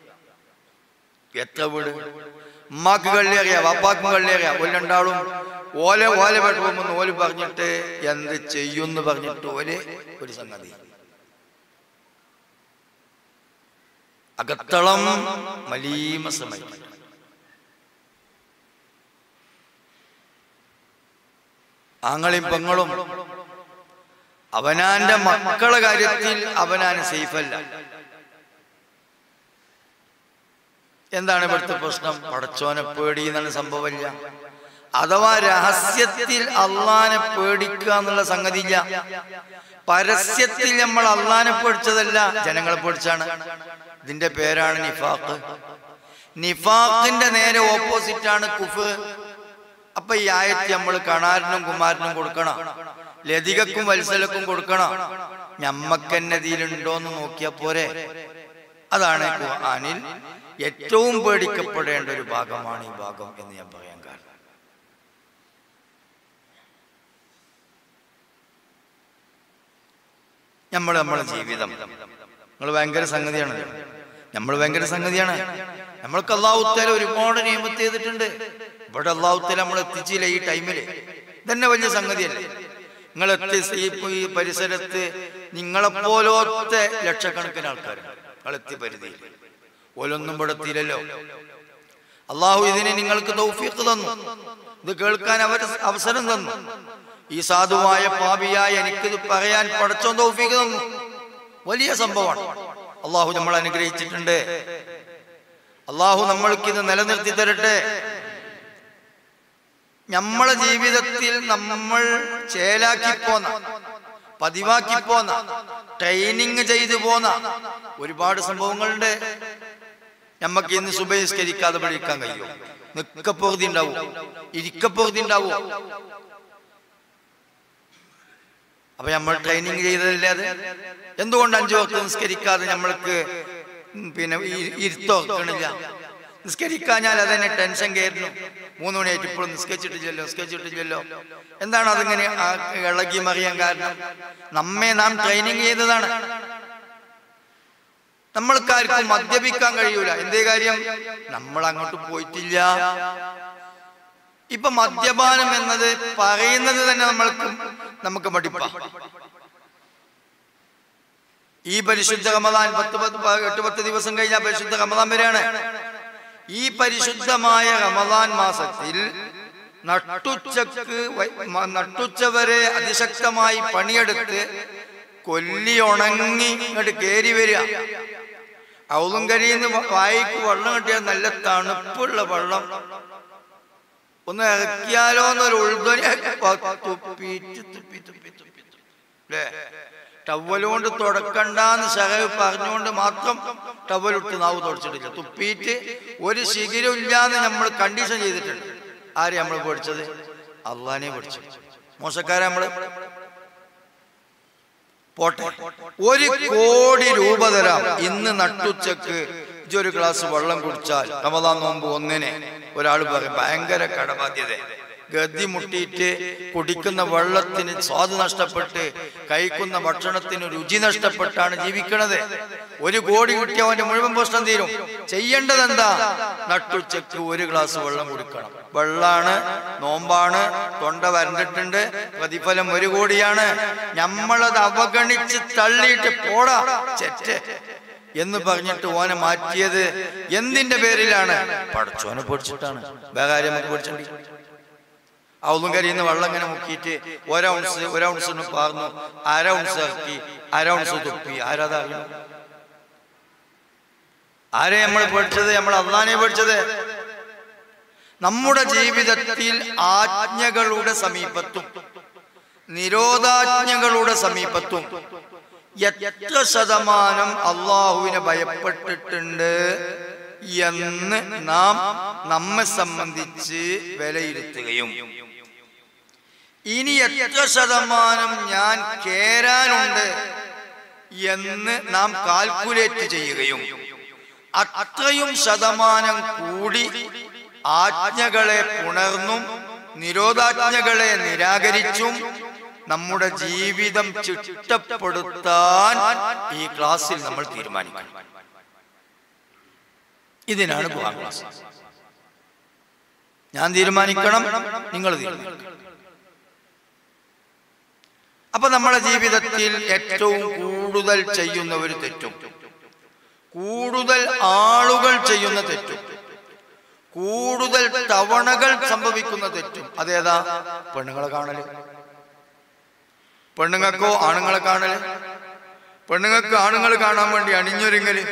എത്ര വീട് ഉമ്മാക്ക് കള്ളി അറിയാം വാപ്പാക്കും കള്ളി അറിയാം ഒരു രണ്ടാളും ഓല ഓല ബെഡ്റൂമെന്ന് ഓല് പറഞ്ഞിട്ട് എന്ത് ചെയ്യുമെന്ന് പറഞ്ഞിട്ട് ഓല് ഒരു സംഗതി അകത്തളം മലീമ സമയം ആങ്ങളും പെങ്ങളും അവനാന്റെ മക്കളെ കാര്യത്തിൽ അവനാന് സേഫല്ല എന്താണ് ഇവിടുത്തെ പ്രശ്നം പടച്ചോനെ പേടി എന്നുള്ള സംഭവമില്ല അഥവാ രഹസ്യത്തിൽ അള്ളാനെ പേടിക്കുക എന്നുള്ള സംഗതിയില്ല പരസ്യത്തിൽ നമ്മൾ അള്ളാനെ പേടിച്ചതല്ല ജനങ്ങളെ പേടിച്ചാണ് ഇതിന്റെ പേരാണ് നിഫാഖ് നിഫാഖിന്റെ നേരെ ഓപ്പോസിറ്റ് ആണ് കുഫ് അപ്പൊ ഈ ആയത്ത് നമ്മൾ കണാരനും കുമാരനും കൊടുക്കണം ലതികക്കും വത്സലക്കും കൊടുക്കണം ഞമ്മക്കെന്നെ ഇതിലുണ്ടോന്ന് നോക്കിയാ പോരെ അതാണ് ഖുർആനിൽ ഏറ്റവും പേടിക്കപ്പെടേണ്ട ഒരു ഭാഗമാണ് ഈ ഭാഗം എന്ന് ഞാൻ പറയാൻ കാരണം നമ്മൾ നമ്മളെ ജീവിതം നിങ്ങൾ ഭയങ്കര സംഗതിയാണ് നമ്മൾ ഭയങ്കര സംഗതിയാണ് നമ്മൾക്ക് അള്ളാഹുത്തേല ഒരുപാട് നിയമത്ത് ചെയ്തിട്ടുണ്ട് ഇവിടെ അള്ളാഹുത്തേല നമ്മൾ എത്തിച്ചില്ല ഈ ടൈമില് ഇതന്നെ വലിയ സംഗതിയല്ലേ നിങ്ങൾ എത്തി ഈ ഈ പരിസരത്ത് നിങ്ങളെപ്പോലത്തെ ലക്ഷക്കണക്കിന് ആൾക്കാരുണ്ട് നിങ്ങൾ എത്തി പരിധിയിൽ ഓലൊന്നും ഇവിടെ എത്തിയില്ലല്ലോ അള്ളാഹു ഇതിന് നിങ്ങൾക്ക് തൗഫീഖ് തന്നു ഇത് കേൾക്കാൻ അവർ അവസരം തന്നു ഈ സാധുവായ പാപിയായ എനിക്കിത് പറയാൻ പടച്ചോ തൗഫീഖ് തന്നു വലിയ സംഭവമാണ് അള്ളാഹു നമ്മൾ അനുഗ്രഹിച്ചിട്ടുണ്ട് അള്ളാഹു നമ്മൾക്ക് ഇത് നിലനിർത്തി തരട്ടെ നമ്മളെ ജീവിതത്തിൽ നമ്മൾ ചേലാക്കി പോന്ന പതിവാക്കി പോന്ന ട്രെയിനിങ് ചെയ്തു പോന്ന ഒരുപാട് സംഭവങ്ങളുണ്ട് നമുക്ക് ഇന്ന് സുബഹിസ്കരിക്കാതെ പഠിക്കാൻ കഴിയും നിക്കപ്പുറതി ഉണ്ടാവും ഇരിക്കപ്പുറതി ഉണ്ടാവും അപ്പൊ നമ്മൾ ട്രെയിനിങ് ചെയ്തതല്ലേ അത് എന്തുകൊണ്ട് അഞ്ചു വക്ത് നിസ്കരിക്കാതെ നമ്മൾക്ക് ഉം പിന്നെ ഈ- ഇരുത്തോക്കണില്ല നിസ്കരിക്കാഞ്ഞാൽ അതന്നെ ടെൻഷൻ കയറുന്നു മൂന്ന് മണിയായിട്ട് ഇപ്പോഴും നിസ്കരിച്ചിട്ടില്ലല്ലോ നിസ്കരിച്ചിട്ടില്ലല്ലോ എന്താണ് അതിങ്ങനെ ആ ഇളകി മറിയാൻ കാരണം നമ്മെ നാം ട്രെയിനിങ് ചെയ്തതാണ് നമ്മൾക്കാർക്കും മദ്യപിക്കാൻ കഴിയൂല എന്തേ കാര്യം നമ്മൾ അങ്ങോട്ട് പോയിട്ടില്ല ഇപ്പൊ മദ്യപാനം എന്നത് പറയുന്നത് തന്നെ നമ്മൾക്ക് നമുക്ക് മടിപ്പ ഈ പരിശുദ്ധ റമദാൻ പത്ത് പത്ത് പ- എട്ട് പത്ത് ദിവസം കഴിഞ്ഞാൽ പരിശുദ്ധ റമദാൻ വരെയാണ് ഈ പരിശുദ്ധമായ റമദാൻ മാസത്തിൽ നട്ടുച്ചക്ക് വൈ- മ- നട്ടുച്ച വരെ അതിശക്തമായി പണിയെടുത്ത് കൊല്ലി ഉണങ്ങി ഇങ്ങോട്ട് കയറി വരിക ഔലും കരിന്ന് വായിക്ക് വെള്ളം കിട്ടിയാൽ നല്ല തണുപ്പുള്ള വെള്ളം ഒന്ന് ഇറക്കിയാലോ എന്നൊരു ഉൾധ്വനി തുപ്പിയിട്ട് തുപ്പി തുപ്പി തുപ്പി അല്ലേ ടവൽ കൊണ്ട് തുടക്കണ്ടെന്ന് സഹവ് പറഞ്ഞുകൊണ്ട് മാത്രം ടവലിട്ട് നാവ് തുടച്ചിട്ടില്ല തുപ്പിയിട്ട് ഒരു ശിഖിരം ഇല്ലാന്ന് നമ്മൾ കണ്ടീഷൻ ചെയ്തിട്ടുണ്ട് ആരെ നമ്മൾ പഠിച്ചത് അള്ളാനെ പഠിച്ചു മോശക്കാരെ നമ്മള് പോട്ടെ ഒരു കോടി രൂപ തരാം ഇന്ന് നട്ടുച്ചക്ക് ഇജ്ജ് ഒരു ഗ്ലാസ് വെള്ളം കുടിച്ചാൽ റമദാൻ നോമ്പ് ഒന്നിനെ ഒരാൾ പറയും ഭയങ്കര കടബാധ്യത ഗതി മുട്ടിയിട്ട് കുടിക്കുന്ന വെള്ളത്തിന് സ്വാദ് നഷ്ടപ്പെട്ട് കഴിക്കുന്ന ഭക്ഷണത്തിന് രുചി നഷ്ടപ്പെട്ടാണ് ജീവിക്കണത് ഒരു കോടി കിട്ടിയ അവന്റെ മുഴുവൻ പ്രശ്നം തീരും ചെയ്യേണ്ടത് എന്താ നട്ടുച്ചക്ക് ഒരു ഗ്ലാസ് വെള്ളം കുടിക്കണം വെള്ളാണ് നോമ്പാണ് തൊണ്ട വരണ്ടിട്ടുണ്ട് പ്രതിഫലം ഒരു കോടിയാണ് നമ്മളത് അവഗണിച്ച് തള്ളിയിട്ട് പോടാ ചെറ്റ് എന്ന് പറഞ്ഞിട്ട് ഓനെ മാറ്റിയത് എന്തിന്റെ പേരിലാണ് പടച്ചോനെ പൊടിച്ചിട്ടാണ് വേറെ ആരും നമുക്ക് പൊടിച്ചിട്ടുണ്ട് അവളും കരിയുന്ന വെള്ളം ഇങ്ങനെ മുക്കിയിട്ട് ഒരൗൺസ് ഒരൗൺസിന് പാർന്നു അരൗൺസ് ഇറക്കി അരൗൺസ് തുപ്പി ആരാതാ അറിയണം ആരെ നമ്മൾ പഠിച്ചത് നമ്മൾ അള്ളാനെ പഠിച്ചത് നമ്മുടെ ജീവിതത്തിൽ ആജ്ഞകളുടെ സമീപത്തും നിരോധാജ്ഞകളുടെ സമീപത്തും എത്ര ശതമാനം അള്ളാഹുവിനെ ഭയപ്പെട്ടിട്ടുണ്ട് എന്ന് നാം നമ്മെ സംബന്ധിച്ച് വിലയിരുത്തുകയും ഇനി എത്ര ശതമാനം ഞാൻ കേറാനുണ്ട് എന്ന് നാം കാൽക്കുലേറ്റ് ചെയ്യുകയും അത്രയും ശതമാനം കൂടി ആജ്ഞകളെ പുണർന്നും നിരോധാജ്ഞകളെ നിരാകരിച്ചും നമ്മുടെ ജീവിതം ചിട്ടപ്പെടുത്താൻ ഈ ക്ലാസ്സിൽ നമ്മൾ തീരുമാനിക്കണം ഇതിനാണ് ഖുർആൻ ക്ലാസ് ഞാൻ തീരുമാനിക്കണം നിങ്ങൾ തീരുമാനിക്കണം അപ്പൊ നമ്മുടെ ജീവിതത്തിൽ ഏറ്റവും കൂടുതൽ ചെയ്യുന്ന ഒരു തെറ്റും കൂടുതൽ ആളുകൾ ചെയ്യുന്ന തെറ്റും കൂടുതൽ തവണകൾ സംഭവിക്കുന്ന തെറ്റും അതേതാ പെണ്ണുങ്ങളെ കാണല് പെണ്ണുങ്ങൾക്കോ ആണുങ്ങളെ കാണല് പെണ്ണുങ്ങൾക്ക് ആണുങ്ങൾ കാണാൻ വേണ്ടി അണിഞ്ഞൊരുങ്ങല്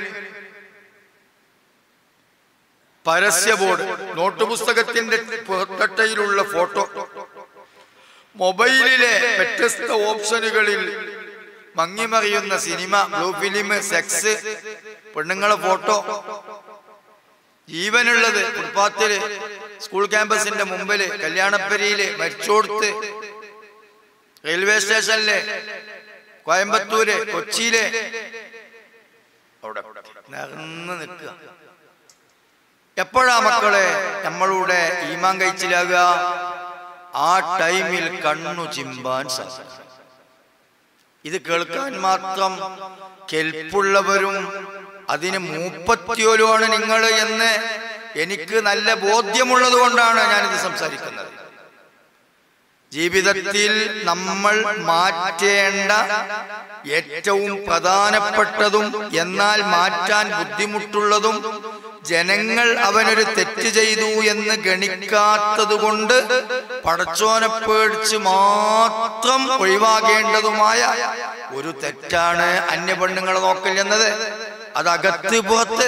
പരസ്യ ബോർഡ് നോട്ട് പുസ്തകത്തിന്റെ പുറത്തട്ടയിലുള്ള ഫോട്ടോ മൊബൈലിലെ വ്യത്യസ്ത ഓപ്ഷനുകളിൽ മങ്ങിമറിയുന്ന സിനിമ ബ്ലൂ ഫിലിം സെക്സ് പെണ്ണുങ്ങളെ ഫോട്ടോ ജീവനുള്ളത് ഫുട്പാത്തില് സ്കൂൾ ക്യാമ്പസിന്റെ മുമ്പില് കല്യാണപ്പരിയില് മരിച്ചോടുത്ത് റെയിൽവേ സ്റ്റേഷനില് കോയമ്പത്തൂര് കൊച്ചിയില് അവിടെ നിറന്ന് നിൽക്കുക എപ്പോഴാ മക്കളെ നമ്മളുടെ ഈമാൻ കഴിച്ചിലാകുക ആ ടൈമിൽ കണ്ണു ചിമ്പാൻ സാധിക്കും ഇത് കേൾക്കാൻ മാത്രം കെൽപ്പുള്ളവരും അതിന് മൂപ്പത്തിയോലുമാണ് നിങ്ങൾ എന്ന് എനിക്ക് നല്ല ബോധ്യമുള്ളത് കൊണ്ടാണ് ഞാനിത് സംസാരിക്കുന്നത് ജീവിതത്തിൽ നമ്മൾ മാറ്റേണ്ട ഏറ്റവും പ്രധാനപ്പെട്ടതും എന്നാൽ മാറ്റാൻ ബുദ്ധിമുട്ടുള്ളതും ജനങ്ങൾ അവനൊരു തെറ്റ് ചെയ്തു എന്ന് ഗണിക്കാത്തത് കൊണ്ട് പടച്ചോനെ പേടിച്ച് മാത്രം ഒഴിവാകേണ്ടതുമായ ഒരു തെറ്റാണ് അന്യ പെണ്ണുങ്ങളെ നോക്കൽ എന്നത് അത് അകത്ത് പുറത്ത്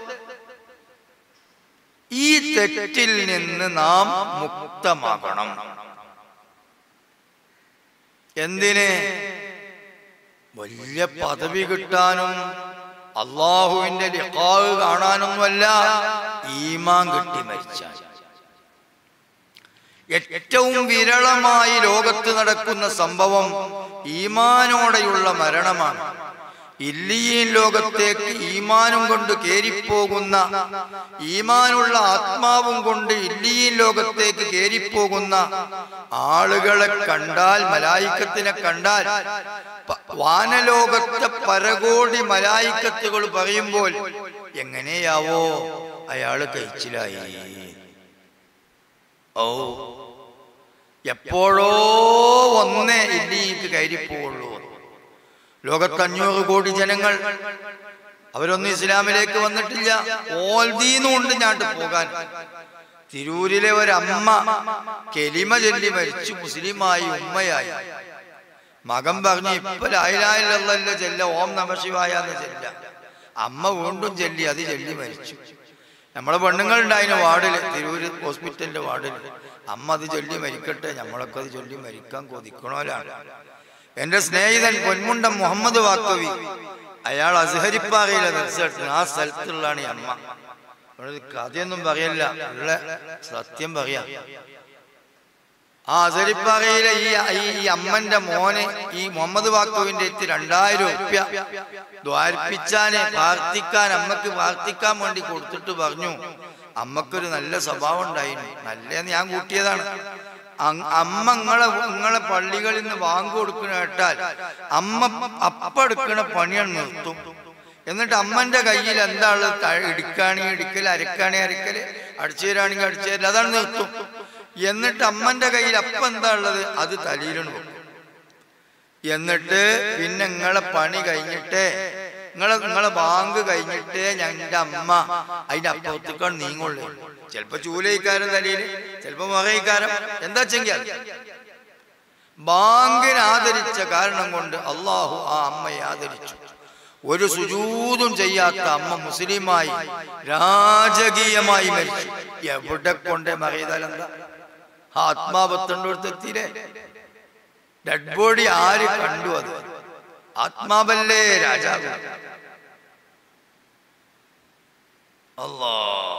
ഈ തെറ്റിൽ നിന്ന് നാം മുക്തമാകണം എന്തിന് വലിയ പദവി കിട്ടാനും അള്ളാഹുവിന്റെ ലിഖാവ് കാണാനൊന്നുമല്ല ഈമാൻ കിട്ടി മരിച്ചാൽ ഏറ്റവും വിരളമായി ലോകത്ത് നടക്കുന്ന സംഭവം ഈമാനോടെയുള്ള മരണമാണ് ഇല്ലിയീൻ ലോകത്തേക്ക് ഈമാനും കൊണ്ട് കേറിപ്പോകുന്ന ഈമാനുള്ള ആത്മാവും കൊണ്ട് ഇല്ലിയീൻ ലോകത്തേക്ക് കേറിപ്പോകുന്ന ആളുകളെ കണ്ടാൽ മലായിക്കത്തിനെ കണ്ടാൽ പ- വാനലോകത്തെ പരകോടി മലായിക്കത്തുകൾ പറയുമ്പോൾ എങ്ങനെയാവോ അയാള് കഴിച്ചിലായി ഓ എപ്പോഴോ ഒന്നേ ഇല്ലിക്ക് കയറിപ്പോവുള്ളൂ ലോകത്ത് അഞ്ഞൂറ് കോടി ജനങ്ങൾ അവരൊന്നും ഇസ്ലാമിലേക്ക് വന്നിട്ടില്ല ഓൽദീന്നുണ്ട് ഞാണ്ട് പോകാൻ തിരൂരിലെ ഒരമ്മ കെലിമ ചൊല്ലി മരിച്ചു മുസ്ലിമായി ഉമ്മയായി മകൻ പറഞ്ഞു ഇപ്പൊ ലായിലായില്ല ചെല്ല ഓം നമശിവായ എന്ന് ചെല്ല അമ്മ വീണ്ടും ചൊല്ലി അത് ചൊല്ലി മരിച്ചു നമ്മളെ പെണ്ണുങ്ങളുണ്ടായിന് വാർഡില് തിരൂര് ഹോസ്പിറ്റലിന്റെ വാർഡില് അമ്മ അത് ചൊല്ലി മരിക്കട്ടെ നമ്മളൊക്കെ അത് ചൊല്ലി മരിക്കാൻ കൊതിക്കണോലാണ് എന്റെ സ്നേഹിതൻ പൊന്മുണ്ടം മുഹമ്മദ് വാക്കവി അയാൾ അസഹരിപ്പാറയിലെ നിർച്ചട്ട് ആ സ്ഥലത്തുള്ളതാണ് ഈ അമ്മ അവളൊരു കഥയൊന്നും പറയല്ല ഉള്ള സത്യം പറയാം ആ അസരിപ്പാറയിലെ ഈ ഈ- ഈ അമ്മന്റെ മോന് ഈ മുഹമ്മദ് വാക്കുവിന്റെ എത്തി രണ്ടായിരം റുപ്യ ദ്വാരിപ്പിച്ചാന് പ്രാർത്ഥിക്കാൻ അമ്മക്ക് പ്രാർത്ഥിക്കാൻ വേണ്ടി കൊടുത്തിട്ട് പറഞ്ഞു അമ്മക്കൊരു നല്ല സ്വഭാവം ഉണ്ടായിരുന്നു നല്ലതെന്ന് ഞാൻ കൂട്ടിയതാണ് അങ്- അമ്മ നിങ്ങളെ നിങ്ങളെ പള്ളികളിൽ നിന്ന് വാങ്ങു കൊടുക്കുന്ന കേട്ടാൽ അമ്മ അപ്പ എടുക്കണ പണിയാണ് നിർത്തും എന്നിട്ട് അമ്മന്റെ കയ്യിൽ എന്താ ഉള്ളത് ത- ഇടിക്കാണി ഇടിക്കൽ അരക്കാണി അരക്കല് അടിച്ചു തരാണെങ്കിൽ അടിച്ചു തരില്ല അതാണ് നിർത്തും എന്നിട്ട് അമ്മന്റെ കയ്യിൽ അപ്പം എന്താ ഉള്ളത് അത് തലയിലാണ് വെക്കും എന്നിട്ട് പിന്നെ നിങ്ങളെ പണി കഴിഞ്ഞിട്ട് നിങ്ങളെ നിങ്ങളെ ബാങ്ക് കഴിഞ്ഞിട്ട് ഞങ്ങളുടെ അമ്മ അതിന്റെ അപ്പുറത്തേക്കാണ് നീങ്ങുള്ളൂ ചിലപ്പോ ചൂലയിക്കാരൻ തലയിൽ ചിലപ്പോ മകയിക്കാരൻ എന്താ ചെങ്കിൽ ബാങ്കിനെ ആദരിച്ച കാരണം കൊണ്ട് അള്ളാഹു ആ അമ്മയെ ആദരിച്ചു ഒരു സുജൂതും ചെയ്യാത്ത അമ്മ മുസ്ലിമായി രാജകീയമായി മരിച്ചു എവിടെ കൊണ്ടേ മറിയതാൽ എന്താ ആത്മാവത്തണ്ടോടത്തെത്തിയില്ലേ ഡെഡ് ബോഡി ആര് കണ്ടു അത് ആത്മാവല്ലേ രാജാവ് അല്ലാ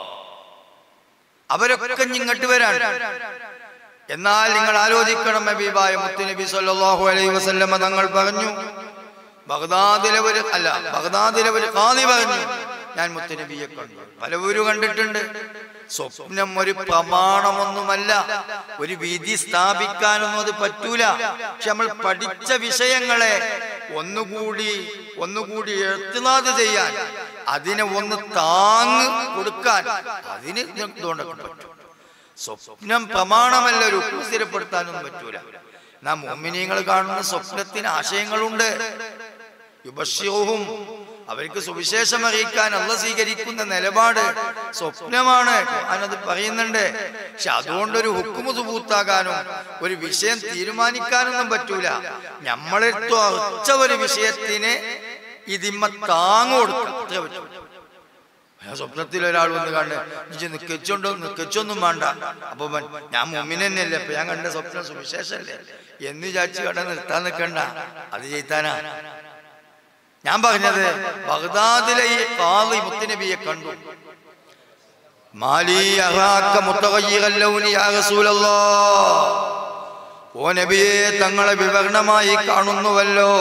അവരൊക്കെ ഇങ്ങോട്ട് വരാൻ എന്നാൽ നിങ്ങൾ ആലോചിക്കണം ഹബീബായ മുത്തുനബി സല്ലല്ലാഹു അലൈഹി വസല്ലമ തങ്ങൾ പറഞ്ഞു ബഗ്ദാദിലെ ഒരു അല്ല ബഗ്ദാദിലെ ഒരു ഖാദി പറഞ്ഞു ഞാൻ മുത്തുനബിയെ കണ്ടു പലവരും കണ്ടിട്ടുണ്ട് സ്വപ്നം ഒരു പ്രമാണമൊന്നുമല്ല ഒരു വിധി സ്ഥാപിക്കാനൊന്നും അത് പറ്റൂല പക്ഷെ നമ്മൾ പഠിച്ച വിഷയങ്ങളെ ഒന്നുകൂടി ഒന്നുകൂടി എഴുത്തുനാത് ചെയ്യാൻ അതിനെ ഒന്ന് താങ്ങ് കൊടുക്കാൻ അതിന് ഇതുകൊണ്ടൊക്കെ പറ്റും സ്വപ്നം പ്രമാണമല്ല ഒരു സ്ഥിരപ്പെടുത്താനൊന്നും പറ്റൂല നാം മോമിനിയങ്ങൾ കാണുന്ന സ്വപ്നത്തിന് ആശയങ്ങളുണ്ട് യുബശ്യവും അവർക്ക് സുവിശേഷം അറിയിക്കാൻ അല്ല സ്വീകരിക്കുന്ന നിലപാട് സ്വപ്നമാണ് ഞാനത് പറയുന്നുണ്ട് പക്ഷെ അതുകൊണ്ടൊരു ഹുക്കുമു സുബൂത്താകാനും ഒരു വിഷയം തീരുമാനിക്കാനൊന്നും പറ്റൂല നമ്മളെടുത്തു അറച്ച ഒരു വിഷയത്തിന് ഇതിമ്മ താങ്ങു കൊടുക്കും അത്രേ പറ്റൂ ആ സ്വപ്നത്തിൽ ഒരാൾ വന്ന് കണ്ട് ഇജ്ജ് നിക്കച്ചുണ്ടോ നിക്കച്ചൊന്നും വേണ്ട അപ്പൊ അവൻ, ഞാൻ മുമ്മിന് തന്നെയല്ലേ അപ്പൊ ഞാൻ കണ്ട സ്വപ്നം സുവിശേഷല്ലേ എന്ന് വിചാരിച്ച് കണ്ട നിർത്താൻ നിൽക്കണ്ട അത് ചെയ്താനാ ഞാൻ പറഞ്ഞത് ബഗ്ദാദിലെ ഈ കാളി മുത്തുനബിയെ കണ്ടു മാലി അറാക്ക മുത്തഗയ്യിറൽ ലൗനി യാ റസൂലല്ലാഹ് ഓ നബിയെ തങ്ങളെ വിവരണമായി കാണുന്നുവല്ലോ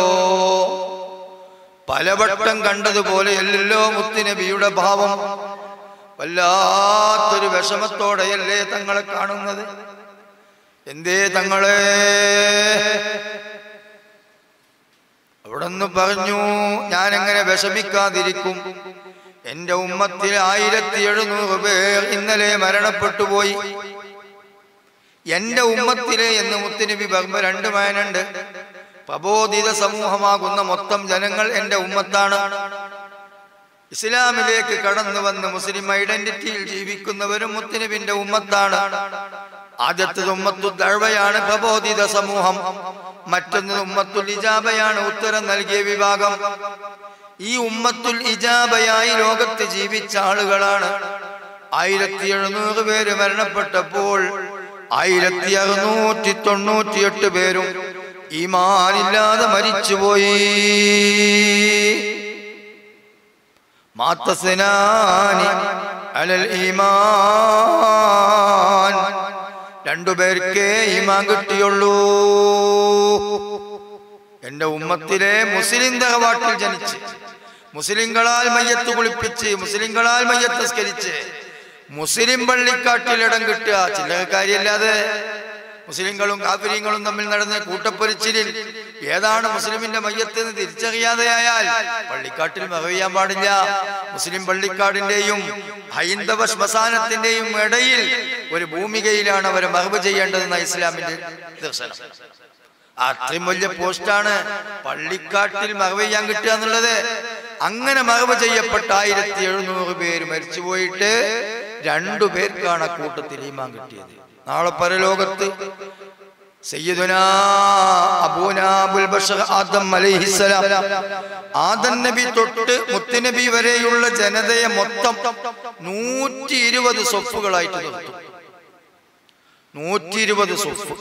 പലവട്ടം കണ്ടതുപോലെയല്ലല്ലോ മുത്തുനബിയുടെ ഭാവം വല്ലാത്തൊരു വിഷമത്തോടെയല്ലേ തങ്ങളെ കാണുന്നത് എന്തേ തങ്ങളെ അവിടെന്ന് പറഞ്ഞു ഞാൻ എങ്ങനെ വിഷമിക്കാതിരിക്കും എന്റെ ഉമ്മത്തിൽ ആയിരത്തി എഴുന്നൂറ് പേർ ഇന്നലെ മരണപ്പെട്ടു പോയി എന്റെ ഉമ്മത്തിലെ എന്ന് മുത്തുനബി പറയുമ്പോ രണ്ട് മാനുണ്ട് പ്രബോധിത സമൂഹമാകുന്ന മൊത്തം ജനങ്ങൾ എന്റെ ഉമ്മത്താണ് ഇസ്ലാമിലേക്ക് കടന്നു വന്ന് മുസ്ലിം ഐഡന്റിറ്റിയിൽ ജീവിക്കുന്നവരും മുത്തുനബിന്റെ ഉമ്മത്താണ് ആദ്യത്തത് ഉമ്മത്തു ദഴവയാണ് പ്രബോധിത സമൂഹം മറ്റൊന്ന് ഉമ്മത്തുൽ ഇജാബയാണ് ഉത്തരം നൽകിയ വിഭാഗം ഈ ഉമ്മത്തുൽ ഇജാബയായി ലോകത്ത് ജീവിച്ച ആളുകളാണ് ആയിരത്തി എഴുന്നൂറ് പേര് മരണപ്പെട്ടപ്പോൾ ആയിരത്തി അറുന്നൂറ്റി തൊണ്ണൂറ്റിയെട്ട് പേരും ഈമാനില്ലാതെ മരിച്ചുപോയി മാത്തസനാനി അലൽ ഈമാൻ രണ്ടുപേർക്കേ ഈമാൻ കിട്ടിയുള്ളൂ എന്റെ ഉമ്മത്തിലെ മുസ്ലിം തറവാട്ടിൽ ജനിച്ച് മുസ്ലിങ്ങളാൽ മയ്യത്ത് കുളിപ്പിച്ച് മുസ്ലിങ്ങളാൽ മയ്യത്ത് സ്കരിച്ച് മുസ്ലിം പള്ളിക്കാട്ടിൽ ഇടം കിട്ടുക ചില്ലറ കാര്യമല്ലാതെ മുസ്ലിങ്ങളും കാഫിര്യങ്ങളും തമ്മിൽ നടന്ന കൂട്ടപ്പൊരിച്ചിലിൽ ഏതാണ് മുസ്ലിമിന്റെ മയ്യത്ത് എന്ന് തിരിച്ചറിയാതെയായാൽ പള്ളിക്കാട്ടിൽ മറവിയാൻ പാടില്ല മുസ്ലിം പള്ളിക്കാടിന്റെയും ഹൈന്ദവ ശ്മശാനത്തിന്റെയും ഇടയിൽ ഒരു ഭൂമികയിലാണ് അവരെ മറവ് ചെയ്യേണ്ടതെന്ന ഇസ്ലാമിന്റെ ദർശനം അത്രയും വലിയ പോസ്റ്റാണ് പള്ളിക്കാട്ടിൽ മറവ് ചെയ്യാൻ കിട്ടുക എന്നുള്ളത് അങ്ങനെ മറവ് ചെയ്യപ്പെട്ട ആയിരത്തി എഴുന്നൂറ് പേര് മരിച്ചുപോയിട്ട് രണ്ടു പേർക്കാണ് ആ കൂട്ടത്തിൽ ഈമാൻ കിട്ടിയത് നാളെ പരലോകത്ത് സയ്യിദുനാ അബൂനാ അബുൽ ബഷർ ആദം അലൈഹിസ്സലാം ആദം നബി തൊട്ട് മുത്തുനബി വരെയുള്ള ജനതയെ മൊത്തം നൂറ്റി ഇരുപത് സ്വഫുകളായിട്ട് നിർത്തും നൂറ്റി ഇരുപത് സ്വഫ്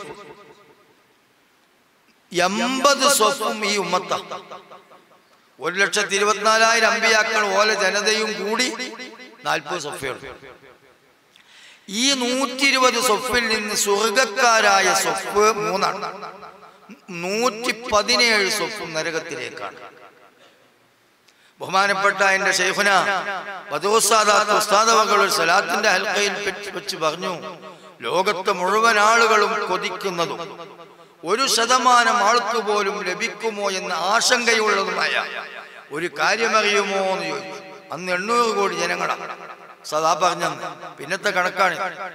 എൺപത് സ്വഫും ഈ ഉമ്മത്ത ഒരു ലക്ഷത്തി ഇരുപത്തിനാലായിരം അമ്പിയാക്കൾ ഓല ജനതയും കൂടി നാൽപ്പത് സ്വഫുകൾ ഈ നൂറ്റി ഇരുപത് സ്വഫിൽ നിന്ന് സ്വർഗക്കാരായ സ്വഫ് മൂന്നാണ് നൂറ്റി പതിനേഴ് സ്വഫും നരകത്തിലേക്കാണ് ബഹുമാനപ്പെട്ട എന്റെ ഷെയ്ഖുന ഉസ്താദവകൾ ഒരു സലാത്തിന്റെ ഹൽക്കയിൽ പറ്റി വെച്ച് പറഞ്ഞു ലോകത്തെ മുഴുവൻ ആളുകളും കൊതിക്കുന്നതും ഒരു ശതമാനം ആൾക്ക് പോലും ലഭിക്കുമോ എന്ന ആശങ്കയുള്ളതുമായ ഒരു കാര്യമറിയുമോ എന്ന് ചോദിച്ചു അന്ന് എണ്ണൂറ് കോടി ജനങ്ങളാണ് സദാ പറഞ്ഞന്ന് പിന്നത്തെ കണക്കാണ്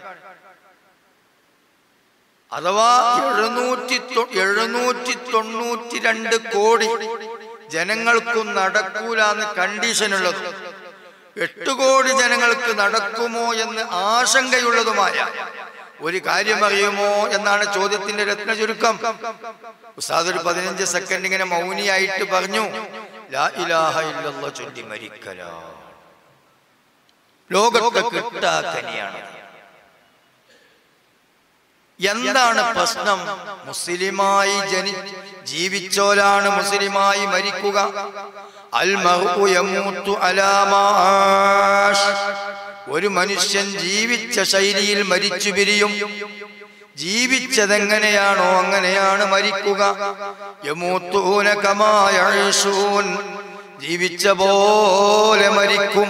അഥവാ എഴുന്നൂറ്റി തൊ- എഴുന്നൂറ്റി തൊണ്ണൂറ്റി രണ്ട് കോടി ജനങ്ങൾക്കും നടക്കൂല എന്ന് കണ്ടീഷനുള്ളത് എട്ട് കോടി ജനങ്ങൾക്ക് നടക്കുമോ എന്ന് ആശങ്കയുള്ളതുമായ ഒരു കാര്യം അറിയുമോ എന്നാണ് ചോദ്യത്തിന്റെ രത്ന ചുരുക്കം ഉസ്താദ് ഒരു പതിനഞ്ച് സെക്കൻഡ് ഇങ്ങനെ മൗനിയായിട്ട് പറഞ്ഞു ലാ ഇലാഹ ഇല്ലല്ലാഹ് ചൊല്ലി മരിക്കലാ ലോകത്തെ കിട്ടാക്കനിയാണ് എന്താണ് പ്രശ്നം മുസ്ലിമായി ജനി ജീവിച്ചോലാണ് മുസ്ലിമായി മരിക്കുക അൽ മർഉ യമൂത്തു അലാ മാആഷ്. ഒരു മനുഷ്യൻ ജീവിച്ച ശൈലിയിൽ മരിച്ചു പിരിയും ജീവിച്ചതെങ്ങനെയാണോ അങ്ങനെയാണ് മരിക്കുക യമൂത്തൂന കമാ യഈശൂൻ. ജീവിച്ച പോലെ മരിക്കും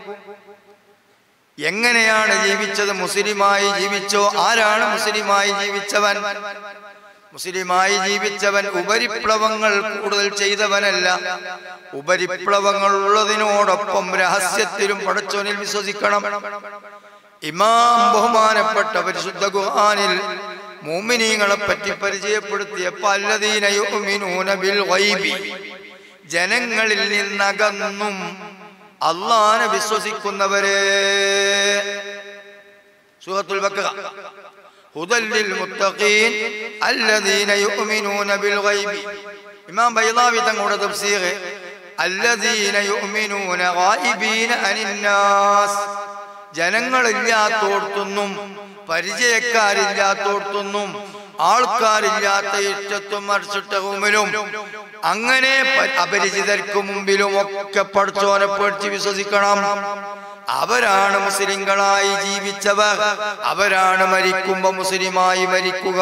എങ്ങനെയാണ് ജീവിച്ചത് മുസ്ലിമായി ജീവിച്ചോ ആരാണ് മുസ്ലിമായി ജീവിച്ചവൻ മുസ്ലിമായി ജീവിച്ചവൻ ഉപരിപ്ലവങ്ങൾ കൂടുതൽ ചെയ്തവനല്ല ഉപരിപ്ലവങ്ങൾ ഉള്ളതിനോടൊപ്പം രഹസ്യത്തിലും പടച്ചോനിൽ വിശ്വസിക്കണം ഇമാം ബഹുമാനപ്പെട്ട പരിശുദ്ധ ഖുർആനിൽ മോമിനീങ്ങളെ പറ്റി പരിചയപ്പെടുത്തിയപ്പോൾ അല്ലദീന യുഅ്മിനൂന ബിൽ ഗൈബി ജനങ്ങളിൽ നിന്നകന്നും അള്ളാനെ വിശ്വസിക്കുന്നവരെ സൂറത്തുൽ ബക്കറ ഹുദൽ ലിൽ മുത്തഖീൻ അല്ലദീന യുഅ്മിനൂന ബിൽ ഗൈബി ഇമാം ബൈളാവി തങ്ങളുടെ തഫ്സീർ അല്ലദീന യുഅ്മിനൂന ഗായിബീന അനിന്നാസ് ജനങ്ങളില്ലാത്തോടത്തൊന്നും പരിചയക്കാരില്ലാത്തോടത്തൊന്നും ആൾക്കാരില്ലാത്ത ഇഷ്ടത്തും മറിച്ചിട്ടവുമിലും അങ്ങനെ പ- അപരിചിതർക്ക് മുമ്പിലും ഒക്കെ പഠിച്ചോനെ പേടിച്ച് വിശ്വസിക്കണം അവരാണ് മുസ്ലിങ്ങളായി ജീവിച്ചവർ അവരാണ് മരിക്കുമ്പോ മുസ്ലിമായി മരിക്കുക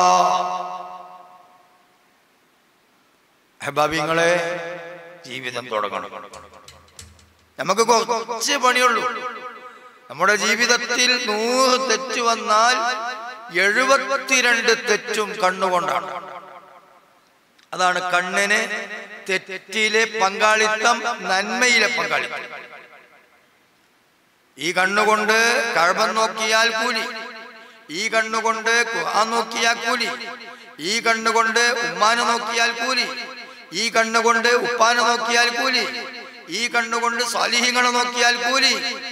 ഹബാബിങ്ങളെ ജീവിതം തുടങ്ങണം നമുക്ക് കുറച്ച് പണിയുള്ളൂ നമ്മുടെ ജീവിതത്തിൽ നൂറ് തെറ്റ് വന്നാൽ എഴുപത്തിരണ്ട് തെറ്റും കണ്ണുകൊണ്ടാണ് അതാണ് കണ്ണിന് തെറ്റിലെ പങ്കാളിത്തം നന്മയിലെ പങ്കാളിത്തം ഈ കണ്ണുകൊണ്ട് കഴവൻ നോക്കിയാൽ കൂലി ഈ കണ്ണുകൊണ്ട് ഖുർആൻ നോക്കിയാൽ കൂലി ഈ കണ്ണുകൊണ്ട് ഉമ്മാനെ നോക്കിയാൽ കൂലി ഈ കണ്ണുകൊണ്ട് ഉപ്പാനെ നോക്കിയാൽ കൂലി ഈ കണ്ണുകൊണ്ട് സ്വാലിഹിങ്ങളെ നോക്കിയാൽ കൂലി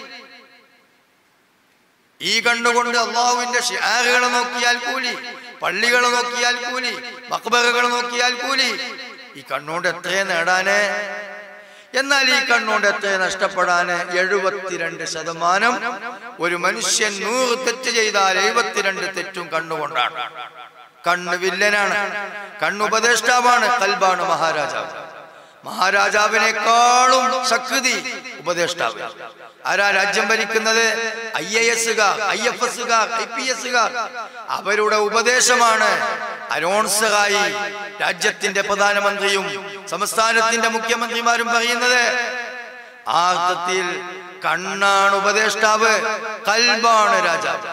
ഈ കണ്ണുകൊണ്ട് അള്ളാഹുവിന്റെ ഷിയാറുകളെ നോക്കിയാൽ കൂലി പള്ളികളെ നോക്കിയാൽ കൂലി മക്ബറുകളെ നോക്കിയാൽ കൂലി ഈ കണ്ണുകൊണ്ട് എത്രയെ നേടാന് എന്നാൽ ഈ കണ്ണുകൊണ്ട് എത്രയെ നഷ്ടപ്പെടാന് എഴുപത്തിരണ്ട് ശതമാനം ഒരു മനുഷ്യൻ നൂറ് തെറ്റ് ചെയ്താൽ എഴുപത്തിരണ്ട് തെറ്റും കണ്ണുകൊണ്ടാണ് കണ്ണ് വില്ലനാണ് കണ്ണുപദേഷ്ടാവാണ് കൽബാണ് മഹാരാജാവ് മഹാരാജാവിനേക്കാളും ശക്തി ഉപദേഷ്ടാവ് ആരാ രാജ്യം ഭരിക്കുന്നത് ഐ എ എസുകാർ ഐ എഫ് എസുകാർ ഐ പി എസുകാർ അവരുടെ ഉപദേശമാണ് അനൗൺസറായി രാജ്യത്തിന്റെ പ്രധാനമന്ത്രിയും സംസ്ഥാനത്തിന്റെ മുഖ്യമന്ത്രിമാരും പറയുന്നത് ആ അർത്ഥത്തിൽ കണ്ണാണ് ഉപദേഷ്ടാവ് കൽബാണ് രാജാവ്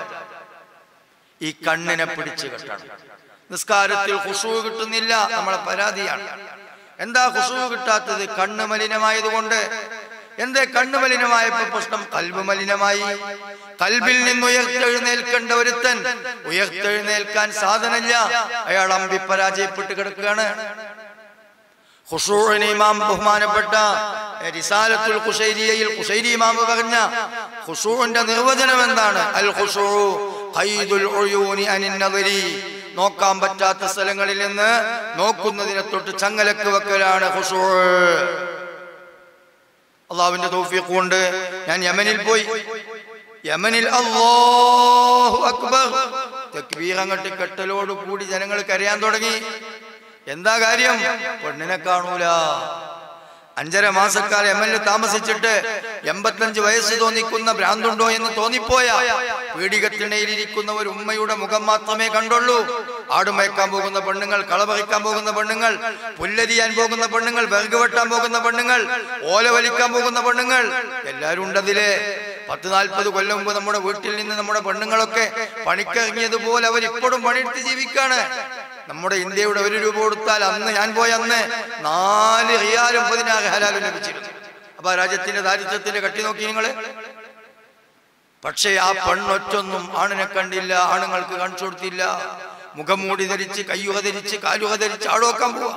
ഈ കണ്ണിനെ പിടിച്ചു കെട്ടണം നിസ്കാരത്തിൽ ഖുശൂ കിട്ടുന്നില്ല നമ്മളെ പരാതിയാണ് എന്താ ഖുശൂ കിട്ടാത്തത് കണ്ണ് മലിനമായതുകൊണ്ട് എന്തേ കണ്ണ് മലിനമായപ്പോ പ്രശ്നം കൽബ് മലിനമായി കൽബിൽ നിന്ന് ഉയർത്തെഴുന്നേൽക്കേണ്ട ഒരുത്തൻ ഉയർത്തെഴുന്നേൽക്കാൻ സാധനമില്ല അയാൾ അമ്പി പരാജയപ്പെട്ട് കിടക്കുകയാണ് ഖുശൂഇന് ഇമാം ബഹുമാനപ്പെട്ട റിസാലത്തുൽ ഖുശൈരിയയിൽ ഖുശൈരി ഇമാം പറഞ്ഞ ഖുശൂഇന്റെ നിർവചനം എന്താണ് അൽ ഖുശൂ ഖൈദുൽ ഉയൂനി അനിൻ നദരി നോക്കാൻ പറ്റാത്ത സ്ഥലങ്ങളിൽ നിന്ന് നോക്കുന്നതിനെ തൊട്ട് ചങ്ങലക്ക് വെക്കലാണ് ഖുശൂ അള്ളാഹുവിന്റെ തൗഫീഖ് കൊണ്ട് ഞാൻ യമനിൽ പോയി യമനിൽ അല്ലാഹു അക്ബർ തക്ബീർ അങ്ങോട്ട് കെട്ടലോട് കൂടി ജനങ്ങൾ കരയാൻ തുടങ്ങി എന്താ കാര്യം പെണ്ണിനെ കാണൂല അഞ്ചര മാസക്കാലം എം എൽ എ താമസിച്ചിട്ട് എൺപത്തഞ്ച് വയസ്സ് തോന്നിക്കുന്ന ഭ്രാന്തുണ്ടോ എന്ന് തോന്നിപ്പോയ പീഡികത്തിണയിലിരിക്കുന്ന ഒരു ഉമ്മയുടെ മുഖം മാത്രമേ കണ്ടുള്ളൂ ആടുമയക്കാൻ പോകുന്ന പെണ്ണുങ്ങൾ കളപറിക്കാൻ പോകുന്ന പെണ്ണുങ്ങൾ പുല്ലരിയാൻ പോകുന്ന പെണ്ണുങ്ങൾ വിറക് വെട്ടാൻ പോകുന്ന പെണ്ണുങ്ങൾ ഓല വലിക്കാൻ പോകുന്ന പെണ്ണുങ്ങൾ എല്ലാരും ഉണ്ടതിലെ പത്ത് നാൽപ്പത് കൊല്ലം മുമ്പ് നമ്മുടെ വീട്ടിൽ നിന്ന് നമ്മുടെ പെണ്ണുങ്ങളൊക്കെ പണിക്കിറങ്ങിയതുപോലെ അവർ ഇപ്പോഴും പണിയെടുത്ത് ജീവിക്കാണ് നമ്മുടെ ഇന്ത്യയുടെ ഒരു രൂപ കൊടുത്താൽ അന്ന് ഞാൻ പോയ അന്ന് നാല് റിയാലും പതിനാറ് ഹലാലും ലഭിച്ചിരുന്നു അപ്പൊ ആ രാജ്യത്തിന്റെ ദാരിദ്ര്യത്തിന്റെ കട്ടി നോക്കി നിങ്ങള് പക്ഷേ ആ പെണ്ണൊറ്റൊന്നും ആണിനെ കണ്ടില്ല ആണുങ്ങൾക്ക് കാണിച്ചു കൊടുത്തില്ല മുഖം മൂടി ധരിച്ച് കയ്യുക ധരിച്ച് കാലുക ധരിച്ച് ആളോക്കാൻ പോവാ